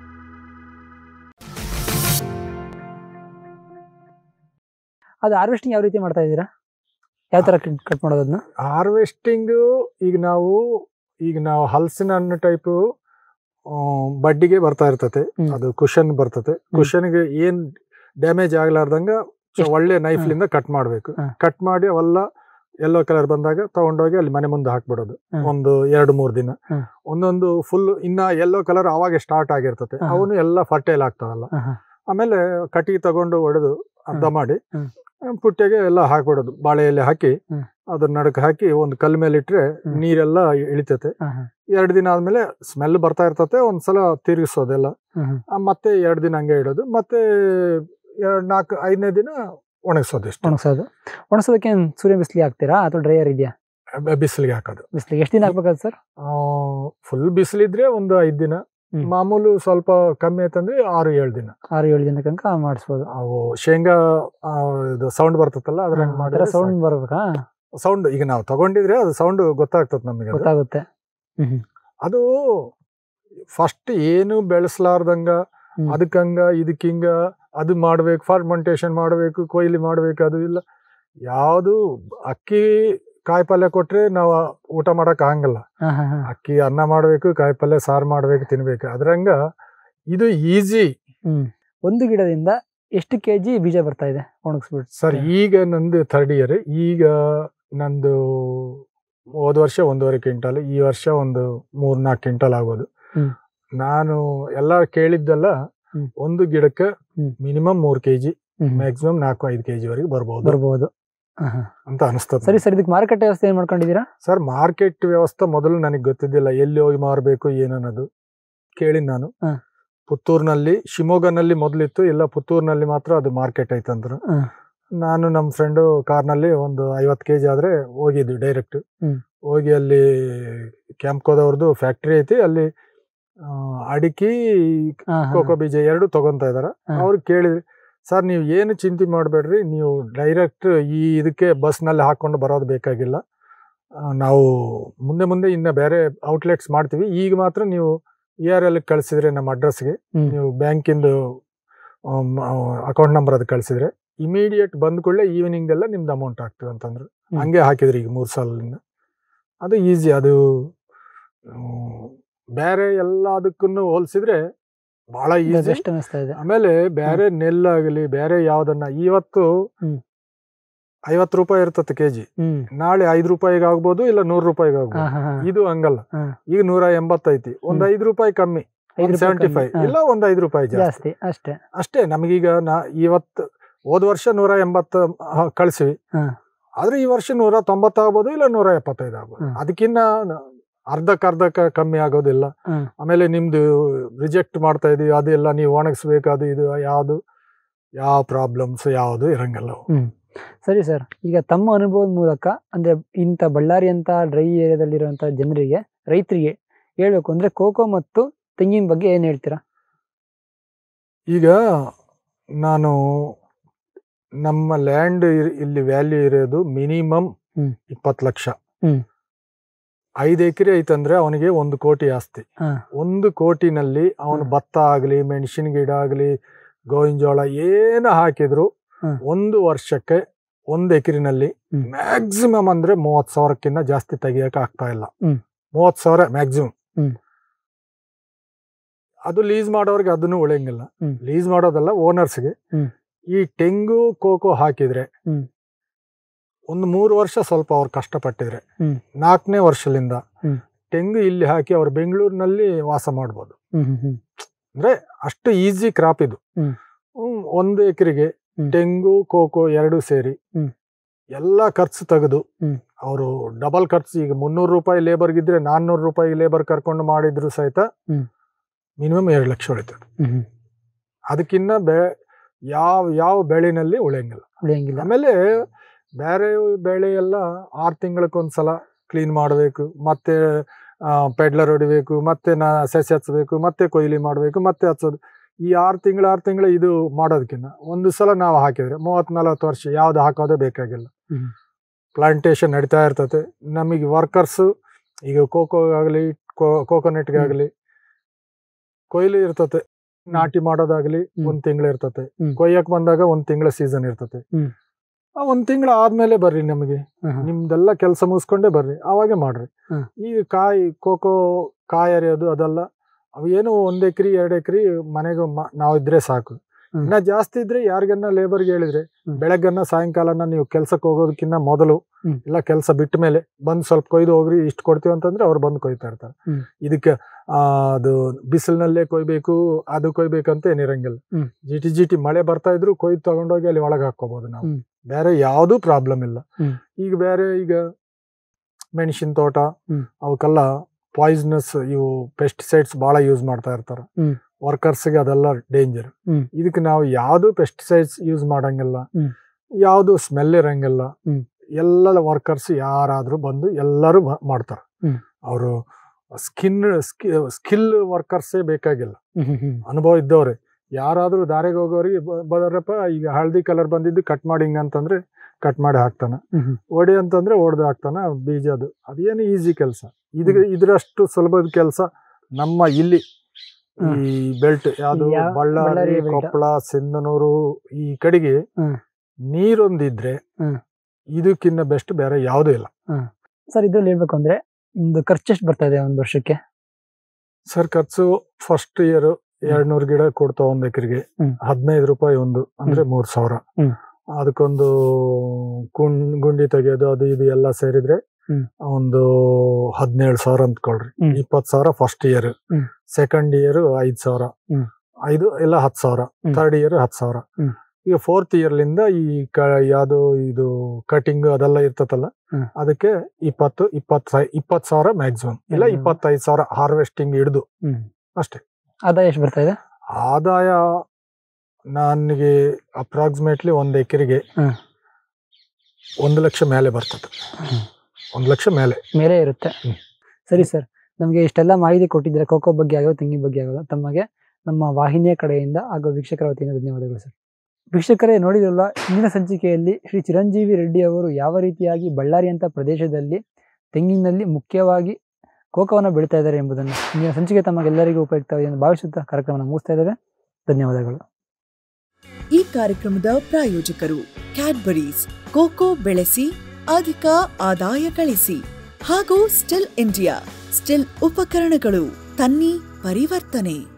ಅದು ಹಾರ್ವೆಸ್ಟಿಂಗ್ ಯಾವ ರೀತಿ ಮಾಡ್ತಾ ಇದ್ದೀರಾ ಯಾವ ತರ ಕಟ್ ಮಾಡೋದು ಅದನ್ನ ಹಾರ್ವೆಸ್ಟಿಂಗ್ ಈಗ ನಾವು ಈಗ ನಾವು ಹಲಸಿನ ಹಣ್ಣು ಟೈಪ್ ಬಡ್ಡಿಗೆ ಬರ್ತಾ ಇರ್ತತೆ ಹ್ಮ್. ಅದು ಕುಶನ್ ಬರ್ತತೆ ಕುಶನ್ಗೆ ಏನ್ ಡ್ಯಾಮೇಜ್ ಆಗ್ಲಾರ್ದಂಗ ಸೊ ಎಷ್ಟು? ಒಳ್ಳೆ ನೈಫ್ ಲಿಂದ ಕಟ್ ಮಾಡ್ಬೇಕು ಹಾ. ಕಟ್ ಮಾಡಿ ಅವೆಲ್ಲ ಎಲ್ಲೋ ಕಲರ್ ಬಂದಾಗ ತಗೊಂಡೋಗಿ ಅಲ್ಲಿ ಮನೆ ಮುಂದೆ ಹಾಕ್ಬಿಡೋದು ಹಾ. ಒಂದು ಎರಡು ಮೂರ್ ದಿನ ಹಾ. ಒಂದೊಂದು ಫುಲ್ ಇನ್ನ ಎಲ್ಲೋ ಕಲರ್ ಅವಾಗೆ ಸ್ಟಾರ್ಟ್ ಆಗಿರ್ತತೆ ಹಾ. ಅವನು ಎಲ್ಲ ಫರ್ಟೈಲ್ ಆಗ್ತಾವಲ್ಲ ಹಾ, ಹಾ. ಆಮೇಲೆ ಕಟ್ಟಿಗೆ ತಗೊಂಡು ಹೊಡೆದು ಅರ್ಧ ಹ್ಮ್. ಮಾಡಿ ಹ್ಮ್. ಪುಟ್ಟೆಗೆ ಎಲ್ಲ ಹಾಕ್ಬಿಡೋದು ಬಾಳೆ ಎಲೆ ಹಾಕಿ ಹ್ಮ್. ಅದ್ರ ನಡಕ್ ಹಾಕಿ ಒಂದು ಕಲ್ ಮೇಲೆ ಇಟ್ರೆ ಹ್ಮ್. ನೀರೆಲ್ಲ ಇಳಿತತೆ ಹಾ, ಹಾ. ಎರಡು ದಿನ ಆದ್ಮೇಲೆ ಸ್ಮೆಲ್ ಬರ್ತಾ ಇರ್ತತೆ ಒಂದ್ಸಲ ತಿರುಗಿಸೋದೆಲ್ಲ ಹ್ಮ್, ಹ್ಮ್. ಆ, ಮತ್ತೆ ಎರಡು ದಿನ ಹಂಗೆ ಇಡೋದು ಮತ್ತೆ ಎರಡ್ ನಾಲ್ಕು ಐದನೇ ದಿನ ಒಣಗಿಸೋದು ಇಷ್ಟು ಒಣಗ್ಸೋದು ಒಣಗ್ಸೋದಕ್ಕೆ ಏನ್ ಸೂರ್ಯ ಬಿಸಿಲಿ ಹಾಕ್ತೀರಾ ಅಥವಾ ಡ್ರೈಯರ್ ಇದೆಯಾ ಬ- ಬಿಸಿಲಿಗೆ ಹಾಕೋದು ಬಿಸಿಲಿಗೆ ಎಷ್ಟು ದಿನ ಹಾಕ್ಬೇಕಾದ್ರೆ ಸರ್ ಫುಲ್ ಬಿಸಿಲಿದ್ರೆ ಒಂದು ಐದ್ ದಿನ ಹ್ಮ್. ಮಾಮೂಲು ಸ್ವಲ್ಪ ಕಮ್ಮಿ ಆಯ್ತಂದ್ರೆ ಆರು ಏಳು ದಿನ ಆರು ಏಳು ದಿನ ತನಕ ಮಾಡಿಸ್ಬೋದು ಅವು ಶೇಂಗಾ ಆ, ಇದು ಸೌಂಡ್ ಬರ್ತತಲ್ಲ ಅದ್ರ ಆ ಥರ ಸೌಂಡ್ ಬರ್ಬೇಕಾ ಸೌಂಡ್ ಈಗ ನಾವು ತಗೊಂಡಿದ್ರೆ ಅದು ಸೌಂಡ್ ಗೊತ್ತಾಗ್ತದೆ ನಮಗೆ ಅದು. ಗೊತ್ತಾಗುತ್ತೆ ಹ್ಮ್ ಹ್ಮ್. ಅದು ಫಸ್ಟ್ ಏನು ಬೆಳೆಸ್ಲಾರ್ದಂಗ ಹ್ಮ್. ಅದಕ್ಕಂಗ ಇದಕ್ಕಿಂಗ ಅದು ಮಾಡ್ಬೇಕು ಫಾರ್ಮೆಂಟೇಶನ್ ಮಾಡ್ಬೇಕು ಕೊಯ್ಲಿ ಮಾಡ್ಬೇಕು ಅದು ಇಲ್ಲ ಯಾವುದು ಅಕ್ಕಿ ಕಾಯಿ ಪಲ್ಯ ಕೊಟ್ರೆ ನಾವು ಊಟ ಮಾಡಕ್ ಆಗಂಗಿಲ್ಲ ಹಾ, ಹಾ, ಹಾ. ಅಕ್ಕಿ ಅನ್ನ ಮಾಡ್ಬೇಕು ಕಾಯಿ ಪಲ್ಯ ಸಾರು ಮಾಡ್ಬೇಕು ತಿನ್ಬೇಕು ಅದ್ರಂಗ ಇದು ಈಸಿ ಹ್ಮ್ ಒಂದು ಗಿಡದಿಂದ ಎಷ್ಟು ಕೆ ಜಿ ಬೀಜ ಬರ್ತಾ ಇದೆ ಒಣಗಿಸ್ಬಿಟ್ಟು ಸರ್ ಈಗ ನಂದು ಥರ್ಡ್ ಇಯರ್ ಈಗ ನಂದು ಹೋದ ವರ್ಷ ಒಂದೂವರೆ ಕ್ವಿಂಟಲ್ ಈ ವರ್ಷ ಒಂದು ಮೂರ್ ನಾಲ್ಕು ಕ್ವಿಂಟಲ್ ಆಗ್ಬೋದು ಹ್ಮ್. ನಾನು ಎಲ್ಲ ಕೇಳಿದ್ದೆಲ್ಲ ಹ್ಮ್. ಒಂದು ಗಿಡಕ್ಕೆ ಹ್ಮ್. ಮಿನಿಮಮ್ ಮೂರ್ ಕೆಜಿ ಹ್ಮ್. ಮ್ಯಾಕ್ಸಿಮಮ್ ನಾಲ್ಕು ಐದು ಕೆಜಿ ವರೆಗೆ ಬರ್ಬೋದು ಬರ್ಬೋದು ಹಾ, ಹಾ. ಅಂತ ಅನಿಸ್ತದೆ ಸರಿ ಸರ್ ಇದಕ್ಕೆ ಮಾರುಕಟ್ಟೆ ವ್ಯವಸ್ಥೆ ಏನ್ ಮಾಡ್ಕೊಂಡಿದ್ದೀರಾ ಸರ್ ಮಾರ್ಕೆಟ್ ವ್ಯವಸ್ಥೆ ಮೊದಲು ನನಗೆ ಗೊತ್ತಿದ್ದಿಲ್ಲ ಎಲ್ಲಿ ಹೋಗಿ ಮಾರಬೇಕು ಏನನ್ನೋದು ಕೇಳಿ ನಾನು ಹ. ಪುತ್ತೂರಿನಲ್ಲಿ ಶಿವಮೊಗ್ಗನಲ್ಲಿ ಮೊದಲಿತ್ತು ಇಲ್ಲ ಪುತ್ತೂರಿನಲ್ಲಿ ಮಾತ್ರ ಅದು ಮಾರ್ಕೆಟ್ ಐತಂದ್ರು ಹ. ನಾನು ನಮ್ಮ ಫ್ರೆಂಡು ಕಾರ್ನಲ್ಲಿ ಒಂದು ಐವತ್ತು ಕೆ ಜಿ ಆದ್ರೆ ಹೋಗಿದ್ವಿ ಡೈರೆಕ್ಟ್ ಹ್ಮ್. ಹೋಗಿ ಅಲ್ಲಿ ಕ್ಯಾಂಪ್ಕೋದವ್ರದ್ದು ಫ್ಯಾಕ್ಟ್ರಿ ಐತಿ ಅಲ್ಲಿ ಆ, ಅಡಿಕೆ ಹಾ, ಹಾ. ಕೋಕೋ ಬೀಜ ಎರಡು ತಗೊಂತ ಇದಾರ ಹ. ಅವ್ರಿಗೆ ಕೇಳಿದ್ರಿ ಸರ್ ನೀವು ಏನು ಚಿಂತೆ ಮಾಡಬೇಡ್ರಿ ನೀವು ಡೈರೆಕ್ಟ್ ಈ ಇದಕ್ಕೆ ಬಸ್ನಲ್ಲಿ ಹಾಕೊಂಡು ಬರೋದು ಬೇಕಾಗಿಲ್ಲ ಆ, ನಾವು ಮುಂದೆ ಮುಂದೆ ಇನ್ನ ಬೇರೆ ಔಟ್ಲೆಟ್ಸ್ ಮಾಡ್ತೀವಿ ಈಗ ಮಾತ್ರ ನೀವು ಇ ಆರ್ ಎಲ್ ಕಳಿಸಿದ್ರೆ ನಮ್ಮ ಅಡ್ರೆಸ್ಗೆ ಹ್ಮ್. ನೀವು ಬ್ಯಾಂಕಿಂದು ಅಕೌಂಟ್ ನಂಬರ್ ಅದು ಕಳಿಸಿದ್ರೆ ಇಮಿಡಿಯೇಟ್ ಬಂದ ಕೂಡಲೇ ಈವ್ನಿಂಗ್ ಎಲ್ಲ ನಿಮ್ದು ಅಮೌಂಟ್ ಆಗ್ತದೆ ಅಂತಂದ್ರು ಹ್ಮ್. ಹಂಗೆ ಹಾಕಿದ್ರಿ ಈಗ ಮೂರು ಸಾಲಿಂದ ಅದು ಈಸಿ ಅದು ಹ್ಮ್, ಬೇರೆ ಎಲ್ಲದಕ್ಕೂ ಹೋಲಿಸಿದ್ರೆ ಬಹಳ ಈಸಿ ಬೆಸ್ಟ್ ಅನಿಸ್ತಾ ಇದೆ ಆಮೇಲೆ ಬೇರೆ ನೆಲ್ಲಾಗಲಿ ಬೇರೆ ಯಾವ್ದನ್ನ ಇವತ್ತು ಹ್ಮ್. ಐವತ್ತು ರೂಪಾಯಿ ಇರ್ತದೆ ಕೆಜಿ ಹ್ಮ್ ನಾಳೆ ಐದು ರೂಪಾಯಿಗೆ ಆಗ್ಬೋದು ಇಲ್ಲ ನೂರು ರೂಪಾಯಿಗೆ ಹಾ, ಆಗ್ಬೋದು ಹಾ, ಹಾ. ಇದು ಹಂಗಲ್ಲ ಹಾ. ಈಗ ನೂರ ಎಂಬತ್ತೈತಿ ಒಂದ್ ಹ್ಮ್. ಐದು ರೂಪಾಯಿ ಕಮ್ಮಿ ಐದು ರೂಪಾಯಿ ಸೆವೆಂಟಿ ಕಮ್ಮಿ. ಫೈವ್ ಹಾ. ಇಲ್ಲ ಒಂದ್ ಐದು ರೂಪಾಯಿ ಜಾಸ್ತಿ ಜಾಸ್ತಿ ಅಷ್ಟೇ ಅಷ್ಟೇ ನಮಗೀಗ ನಾ ಇವತ್ತು ಹೋದ ವರ್ಷ ನೂರ ಎಂಬತ್ತು ಹ, ಕಳ್ಸಿವಿ ಹಾ. ಆದ್ರೆ ಈ ವರ್ಷ ನೂರ ತೊಂಬತ್ತು ಆಗ್ಬೋದು ಇಲ್ಲ ನೂರ ಎಪ್ಪತ್ತೈದು ಆಗ್ಬೋದು ಹ್ಮ್. ಅದಕ್ಕಿನ್ನ ನ- ಅರ್ಧಕ್ಕೆ ಅರ್ಧಕ್ಕೆ ಕಮ್ಮಿ ಆಗೋದಿಲ್ಲ ಹ್ಮ್. ಆಮೇಲೆ ನಿಮ್ದು ರಿಜೆಕ್ಟ್ ಮಾಡ್ತಾ ಇದೀವಿ ಅದೆಲ್ಲ ನೀವು ಒಣಗಿಸ್ಬೇಕು ಅದು ಇದು ಯಾವುದು ಯಾವ ಪ್ರಾಬ್ಲಮ್ಸ್ ಯಾವುದು ಇರಂಗಿಲ್ಲ ಅವು. ಹ್ಮ್ ಸರಿ ಸರ್ ಈಗ ತಮ್ಮ ಅನುಭವದ ಮೂಲಕ ಅಂದ್ರೆ ಇಂಥ ಬಳ್ಳಾರಿ ಅಂತ ಡ್ರೈ ಏರಿಯಾದಲ್ಲಿರುವಂತ ಜನರಿಗೆ ರೈತರಿಗೆ ಹೇಳ್ಬೇಕು ಅಂದ್ರೆ ಕೋಕೋ ಮತ್ತು ತೆಂಗಿನ ಬಗ್ಗೆ ಏನ್ ಹೇಳ್ತೀರಾ ಈಗ ನಾನು ನಮ್ಮ ಲ್ಯಾಂಡ್ ಇಲ್ಲಿ ವ್ಯಾಲ್ಯೂ ಇರೋದು ಮಿನಿಮಮ್ ಹ್ಮ್. ಇಪ್ಪತ್ತು ಲಕ್ಷ ಹ್ಮ್. ಐದು ಎಕರೆ ಐತಂದ್ರೆ ಅವನಿಗೆ ಒಂದು ಕೋಟಿ ಆಸ್ತಿ ಹಾ. ಒಂದು ಕೋಟಿನಲ್ಲಿ ಅವನು ಹ್ಮ್. ಭತ್ತ ಆಗಲಿ ಮೆಣಸಿನ ಗಿಡ ಆಗಲಿ ಗೋವಿನ ಜೋಳ ಏನು ಹಾಕಿದ್ರು ಹ್ಮ್. ಒಂದು ವರ್ಷಕ್ಕೆ ಒಂದು ಎಕರೆನಲ್ಲಿ ಹ್ಮ್. ಮ್ಯಾಕ್ಸಿಮಮ್ ಅಂದ್ರೆ ಮೂವತ್ ಸಾವಿರಕ್ಕಿಂತ ಜಾಸ್ತಿ ತೆಗಿಯಕ್ಕೆ ಆಗ್ತಾ ಇಲ್ಲ ಹ್ಮ್. ಮೂವತ್ ಸಾವಿರ ಮ್ಯಾಕ್ಸಿಮಮ್ ಹ್ಮ್. ಅದು ಲೀಸ್ ಮಾಡೋರ್ಗೆ ಅದನ್ನು ಉಳಿಯಂಗಿಲ್ಲ ಹ್ಮ್. ಲೀಸ್ ಮಾಡೋದಲ್ಲ ಓನರ್ಸ್ಗೆ ಹ್ಮ್. ಈ ತೆಂಗು ಕೋಕೋ ಹಾಕಿದ್ರೆ ಹ್ಮ್. ಒಂದು ಮೂರು ವರ್ಷ ಸ್ವಲ್ಪ ಅವ್ರು ಕಷ್ಟಪಟ್ಟಿದ್ರೆ ಹ್ಮ್. ನಾಲ್ಕನೇ ವರ್ಷದಿಂದ ಹ್ಮ್. ತೆಂಗು ಇಲ್ಲಿ ಹಾಕಿ ಅವ್ರು ಬೆಂಗಳೂರಿನಲ್ಲಿ ವಾಸ ಮಾಡ್ಬೋದು ಹ್ಮ್ ಹ್ಮ್ ಹ್ಮ್ ಅಂದ್ರೆ ಅಷ್ಟು ಈಸಿ ಕ್ರಾಪ್ ಇದು ಹ್ಮ್. ಹ್ಮ್, ಒಂದು ಎಕರೆಗೆ ಹ್ಮ್. ತೆಂಗು ಕೋಕೋ ಎರಡು ಸೇರಿ ಹ್ಮ್. ಎಲ್ಲ ಖರ್ಚು ತೆಗೆದು ಹ್ಮ್. ಅವರು ಡಬಲ್ ಖರ್ಚು ಈಗ ಮುನ್ನೂರು ರೂಪಾಯಿ ಲೇಬರ್ಗಿದ್ರೆ ನಾನ್ನೂರು ರೂಪಾಯಿ ಲೇಬರ್ ಕರ್ಕೊಂಡು ಮಾಡಿದ್ರು ಸಹಿತ ಹ್ಮ್. ಮಿನಿಮಮ್ ಎರಡು ಲಕ್ಷ ಉಳಿತದೆ ಹ್ಮ್ ಹ್ಮ್ ಅದಕ್ಕಿನ್ನ ಬೆ ಯಾವ ಯಾವ ಬೆಳೆನಲ್ಲಿ ಉಳಿಯಂಗಿಲ್ಲ ಉಳಿಯಂಗಿಲ್ಲ ಆಮೇಲೆ ಬೇರೆ ಬೆಳೆ ಎಲ್ಲ ಆರು ತಿಂಗಳಕ್ಕೊಂದ್ಸಲ ಕ್ಲೀನ್ ಮಾಡಬೇಕು ಮತ್ತೆ ಪೆಡ್ಲರ್ ಹೊಡಿಬೇಕು ಮತ್ತೆ ನಾ ಸೆಸೆ ಹಚ್ಚಬೇಕು ಮತ್ತೆ ಕೊಯ್ಲಿ ಮಾಡಬೇಕು ಮತ್ತೆ ಹಚ್ಚೋದು ಈ ಆರು ತಿಂಗಳು ಆರು ತಿಂಗಳು ಇದು ಮಾಡೋದಕ್ಕಿಂತ ಒಂದು ಸಲ ನಾವು ಹಾಕಿದ್ರೆ ಮೂವತ್ ನಲವತ್ತು ವರ್ಷ ಯಾವ್ದು ಹಾಕೋದೇ ಬೇಕಾಗಿಲ್ಲ ಹ್ಮ್. ಪ್ಲಾಂಟೇಶನ್ ನಡೀತಾ ಇರ್ತದೆ ನಮಗೆ ವರ್ಕರ್ಸು ಈಗ ಕೋಕೋ ಆಗಲಿ ಕೋಕೋನಟ್ಗಾಗಲಿ ಕೊಯ್ಲು ಇರ್ತತೆ ನಾಟಿ ಮಾಡೋದಾಗ್ಲಿ ಹ್ಮ್. ಒಂದ್ ತಿಂಗಳು ಇರ್ತತೆ ಹ್ಮ್. ಕೊಯ್ಯಕ್ ಬಂದಾಗ ಒಂದ್ ತಿಂಗಳ ಸೀಸನ್ ಇರ್ತತೆ ಹ್ಮ್. ಆ ಒಂದ್ ತಿಂಗಳ ಆದ್ಮೇಲೆ ಬರ್ರಿ ನಮಗೆ ಹ್ಮ್ ಹ್ಮ್. ನಿಮ್ದೆಲ್ಲ ಕೆಲಸ ಮುಗಿಸ್ಕೊಂಡೇ ಬರ್ರಿ ಅವಾಗೆ ಮಾಡ್ರಿ ಹ್ಮ್. ಈಗ ಕಾಯಿ ಕೋಕೋ ಕಾಯಿ ಅರಿಯೋದು ಅದೆಲ್ಲ ಅವು ಏನು ಒಂದ್ ಎಕ್ರಿ ಎರಡ್ ಎಕ್ರಿ ಮನೆಗೆ ಮ- ನಾವ್ ಇದ್ರೆ ಸಾಕು ಹ್ಮ್. ಇನ್ನ ಜಾಸ್ತಿ ಇದ್ರೆ ಯಾರಿಗನ್ನ ಲೇಬರ್ಗೆ ಹೇಳಿದ್ರೆ ಹ್ಮ್. ಬೆಳಗ್ಗನ್ನ ಸಾಯಂಕಾಲನ ನೀವು ಕೆಲ್ಸಕ್ಕೆ ಹೋಗೋದಕ್ಕಿಂತ ಮೊದಲು ಹ್ಮ್. ಇಲ್ಲ ಕೆಲಸ ಬಿಟ್ಟ ಮೇಲೆ ಬಂದ್ ಸ್ವಲ್ಪ ಕೊಯ್ದು ಹೋಗ್ರಿ ಇಷ್ಟು ಕೊಡ್ತೀವಿ ಅಂತಂದ್ರೆ ಅವ್ರು ಬಂದು ಕೊಯ್ತಾ ಇರ್ತಾರೆ ಹ್ಮ್. ಇದಕ್ಕೆ ಆ, ಅದು ಬಿಸಿಲಿನಲ್ಲೇ ಕೊಯ್ಬೇಕು ಅದು ಕೊಯ್ಬೇಕಂತ ಏನಿರಂಗಿಲ್ಲ ಹ್ಮ್. ಜಿಟಿ ಜಿಟಿ ಮಳೆ ಬರ್ತಾ ಇದ್ರು ಕೊಯ್ದು ತಗೊಂಡೋಗಿ ಅಲ್ಲಿ ಒಳಗೆ ಹಾಕೋಬಹುದು ನಾವು ಹ್ಮ್. ಬೇರೆ ಯಾವ್ದು ಪ್ರಾಬ್ಲಮ್ ಇಲ್ಲ ಹ್ಮ್. ಈಗ ಬೇರೆ ಈಗ ಮೆಣಸಿನ ತೋಟ ಹ್ಮ್. ಅವಕ್ಕೆಲ್ಲ ಪಾಯ್ಸನಸ್ ಇವು ಪೆಸ್ಟಿಸೈಡ್ಸ್ ಬಹಳ ಯೂಸ್ ಮಾಡ್ತಾ ಇರ್ತಾರ ಹ್ಮ್. ವರ್ಕರ್ಸ್ಗೆ ಅದೆಲ್ಲ ಡೇಂಜರ್ ಹ್ಮ್. ಇದಕ್ಕೆ ನಾವು ಯಾವ್ದು ಪೆಸ್ಟಿಸೈಡ್ಸ್ ಯೂಸ್ ಮಾಡಂಗಿಲ್ಲ ಹ್ಮ್. ಯಾವ್ದು ಸ್ಮೆಲ್ ಇರಂಗಿಲ್ಲ ಹ್ಮ್. ಎಲ್ಲ ವರ್ಕರ್ಸ್ ಯಾರಾದ್ರೂ ಬಂದು ಎಲ್ಲರೂ ಮಾಡ್ತಾರ ಹ್ಮ್. ಅವರು ಸ್ಕಿನ್ ಸ್ಕಿಲ್ ವರ್ಕರ್ಸೇ ಬೇಕಾಗಿಲ್ಲ ಹ್ಮ್ ಹ್ಮ್ ಹ್ಮ್. ಅನುಭವ ಇದ್ದವ್ರೆ ಯಾರಾದ್ರೂ ದಾರಿಗೆ ಹೋಗೋರಿಗೆ ಬ- ಬದಾರಪ್ಪ ಈಗ ಹಳದಿ ಕಲರ್ ಬಂದಿದ್ದು ಕಟ್ ಮಾಡಿ ಹಿಂಗ ಅಂತಂದ್ರೆ ಕಟ್ ಮಾಡಿ ಹಾಕ್ತಾನ ಹ್ಮ್ ಹ್ಮ್. ಒಡಿ ಅಂತಂದ್ರೆ ಒಡೆದು ಹಾಕ್ತಾನ ಬೀಜ ಅದು ಅದೇನು ಈಸಿ ಕೆಲಸ ಇದ್ರ ಇದ್ರಷ್ಟು ಸುಲಭದ ಕೆಲಸ ನಮ್ಮ ಇಲ್ಲಿ ಹ್ಮ್. ಈ ಬೆಲ್ಟ್ ಯಾವುದು ಯಾವ- ಬಳ್ಳಾರಿ ಬಳ್ಳಾರಿ belt. ಕೊಪ್ಪಳ ಸಿಂಧನೂರು ಈ ಕಡೆಗೆ ಹ್ಮ್. ನೀರೊಂದಿದ್ರೆ ಹ್ಮ್. ಇದಕ್ಕಿನ್ನ ಬೆಸ್ಟ್ ಬೇರೆ ಯಾವುದೂ ಇಲ್ಲ ಸರ್ ಇದ್ರಲ್ಲಿ ಹೇಳ್ಬೇಕು ಅಂದ್ರೆ ಒಂದು ಖರ್ಚು ಎಷ್ಟು ಬರ್ತಾ ಇದೆ ಒಂದು ವರ್ಷಕ್ಕೆ ಸರ್ ಖರ್ಚು ಫಸ್ಟ್ ಇಯರ್ ಎರಡ್ ನೂರು ಗಿಡ ಕೊಡ್ತಾವ ಒಂದ್ ಎಕರೆಗೆ ಹ್ಮ್. ಹದಿನೈದು ರೂಪಾಯಿ ಒಂದು ಅಂದ್ರೆ ಮೂರ್ ಸಾವಿರ ಹ್ಮ್. ಅದಕ್ಕೊಂದು ಕುಣ್ ಗುಂಡಿ ತೆಗೆಯೋದು ಅದು ಇದು ಎಲ್ಲ ಸೇರಿದ್ರೆ ಹ್ಮ್. ಒಂದು ಹದಿನೇಳು ಸಾವಿರ ಅಂದ್ಕೊಳ್ರಿ ಹ್ಮ್. ಇಪ್ಪತ್ ಸಾವಿರ ಫಸ್ಟ್ ಇಯರ್ ಹ್ಮ್. ಸೆಕೆಂಡ್ ಇಯರ್ ಐದ್ ಸಾವಿರ ಹ್ಮ್. ಐದು ಇಲ್ಲ ಹತ್ತು ಸಾವಿರ ಹ್ಮ್. ಥರ್ಡ್ ಇಯರ್ ಹತ್ತು ಸಾವಿರ ಹ್ಮ್. ಈಗ ಫೋರ್ತ್ ಇಯರ್ಲಿಂದ ಈ ಕ ಯಾವ್ದು ಇದು ಕಟಿಂಗ್ ಅದೆಲ್ಲ ಇರ್ತತಲ್ಲ ಹ್ಮ್. ಅದಕ್ಕೆ ಇಪ್ಪತ್ತು ಇಪ್ಪತ್ ಇಪ್ಪತ್ ಸಾವಿರ ಮ್ಯಾಕ್ಸಿಮಮ್ ಇಲ್ಲ Maximum. ಇಪ್ಪತ್ತೈದು ಸಾವಿರ ಹಾರ್ವೆಸ್ಟಿಂಗ್ ಹಿಡಿದು ಹ್ಮ್ ಅಷ್ಟೇ ಆದಾಯ ಎಷ್ಟು ಬರ್ತಾ ಇದೆ ಆದಾಯ ನನಗೆ ಅಪ್ರಾಕ್ಸಿಮೇಟ್ಲಿ ಒಂದ್ ಎಕರೆಗೆ ಹ್ಮ್. ಒಂದು ಲಕ್ಷ ಮೇಲೆ ಬರ್ತದೆ ಹ್ಮ್. ಒಂದು ಲಕ್ಷ ಮೇಲೆ ಮೇಲೆ ಇರುತ್ತೆ ಹ್ಮ್. ಸರಿ ಸರ್ ನಮಗೆ ಇಷ್ಟೆಲ್ಲ ಮಾಹಿತಿ ಕೊಟ್ಟಿದ್ದಾರೆ ಕೋಕೋ ಬಗ್ಗೆ ಆಗೋ ತೆಂಗಿನ ಬಗ್ಗೆ ಆಗೋದು ತಮಗೆ ನಮ್ಮ ವಾಹಿನಿಯ ಕಡೆಯಿಂದ ಹಾಗೂ ವೀಕ್ಷಕರ ವತಿಯಿಂದ ಧನ್ಯವಾದಗಳು ಸರ್ ವೀಕ್ಷಕರೇ ನೋಡಿದ್ರಲ್ಲ ಇಂದಿನ ಸಂಚಿಕೆಯಲ್ಲಿ ಶ್ರೀ ಚಿರಂಜೀವಿ ರೆಡ್ಡಿ ಅವರು ಯಾವ ರೀತಿಯಾಗಿ ಬಳ್ಳಾರಿ ಅಂತ ಪ್ರದೇಶದಲ್ಲಿ ತೆಂಗಿನಲ್ಲಿ ಮುಖ್ಯವಾಗಿ ಕೋಕೋವನ್ನು ಬೆಳೀತಾ ಇದ್ದಾರೆ ಎಂಬುದನ್ನು ಇಂದಿನ ಸಂಚಿಕೆ ತಮಗೆಲ್ಲರಿಗೂ ಉಪಯುಕ್ತವಾಗಿದೆ ಎಂದು ಭಾವಿಸುತ್ತಾ ಕಾರ್ಯಕ್ರಮವನ್ನು ಮುಗಿಸ್ತಾ ಇದ್ದೇವೆ ಧನ್ಯವಾದಗಳು ಈ ಕಾರ್ಯಕ್ರಮದ ಪ್ರಾಯೋಜಕರು ಕ್ಯಾಡ್ಬರೀಸ್ ಕೋಕೋ ಬೆಳೆಸಿ ಅಧಿಕ ಆದಾಯ ಗಳಿಸಿ ಹಾಗೂ ಸ್ಟಿಲ್ ಇಂಡಿಯಾ ಸ್ಟಿಲ್ ಉಪಕರಣಗಳು ತನ್ನಿ ಪರಿವರ್ತನೆ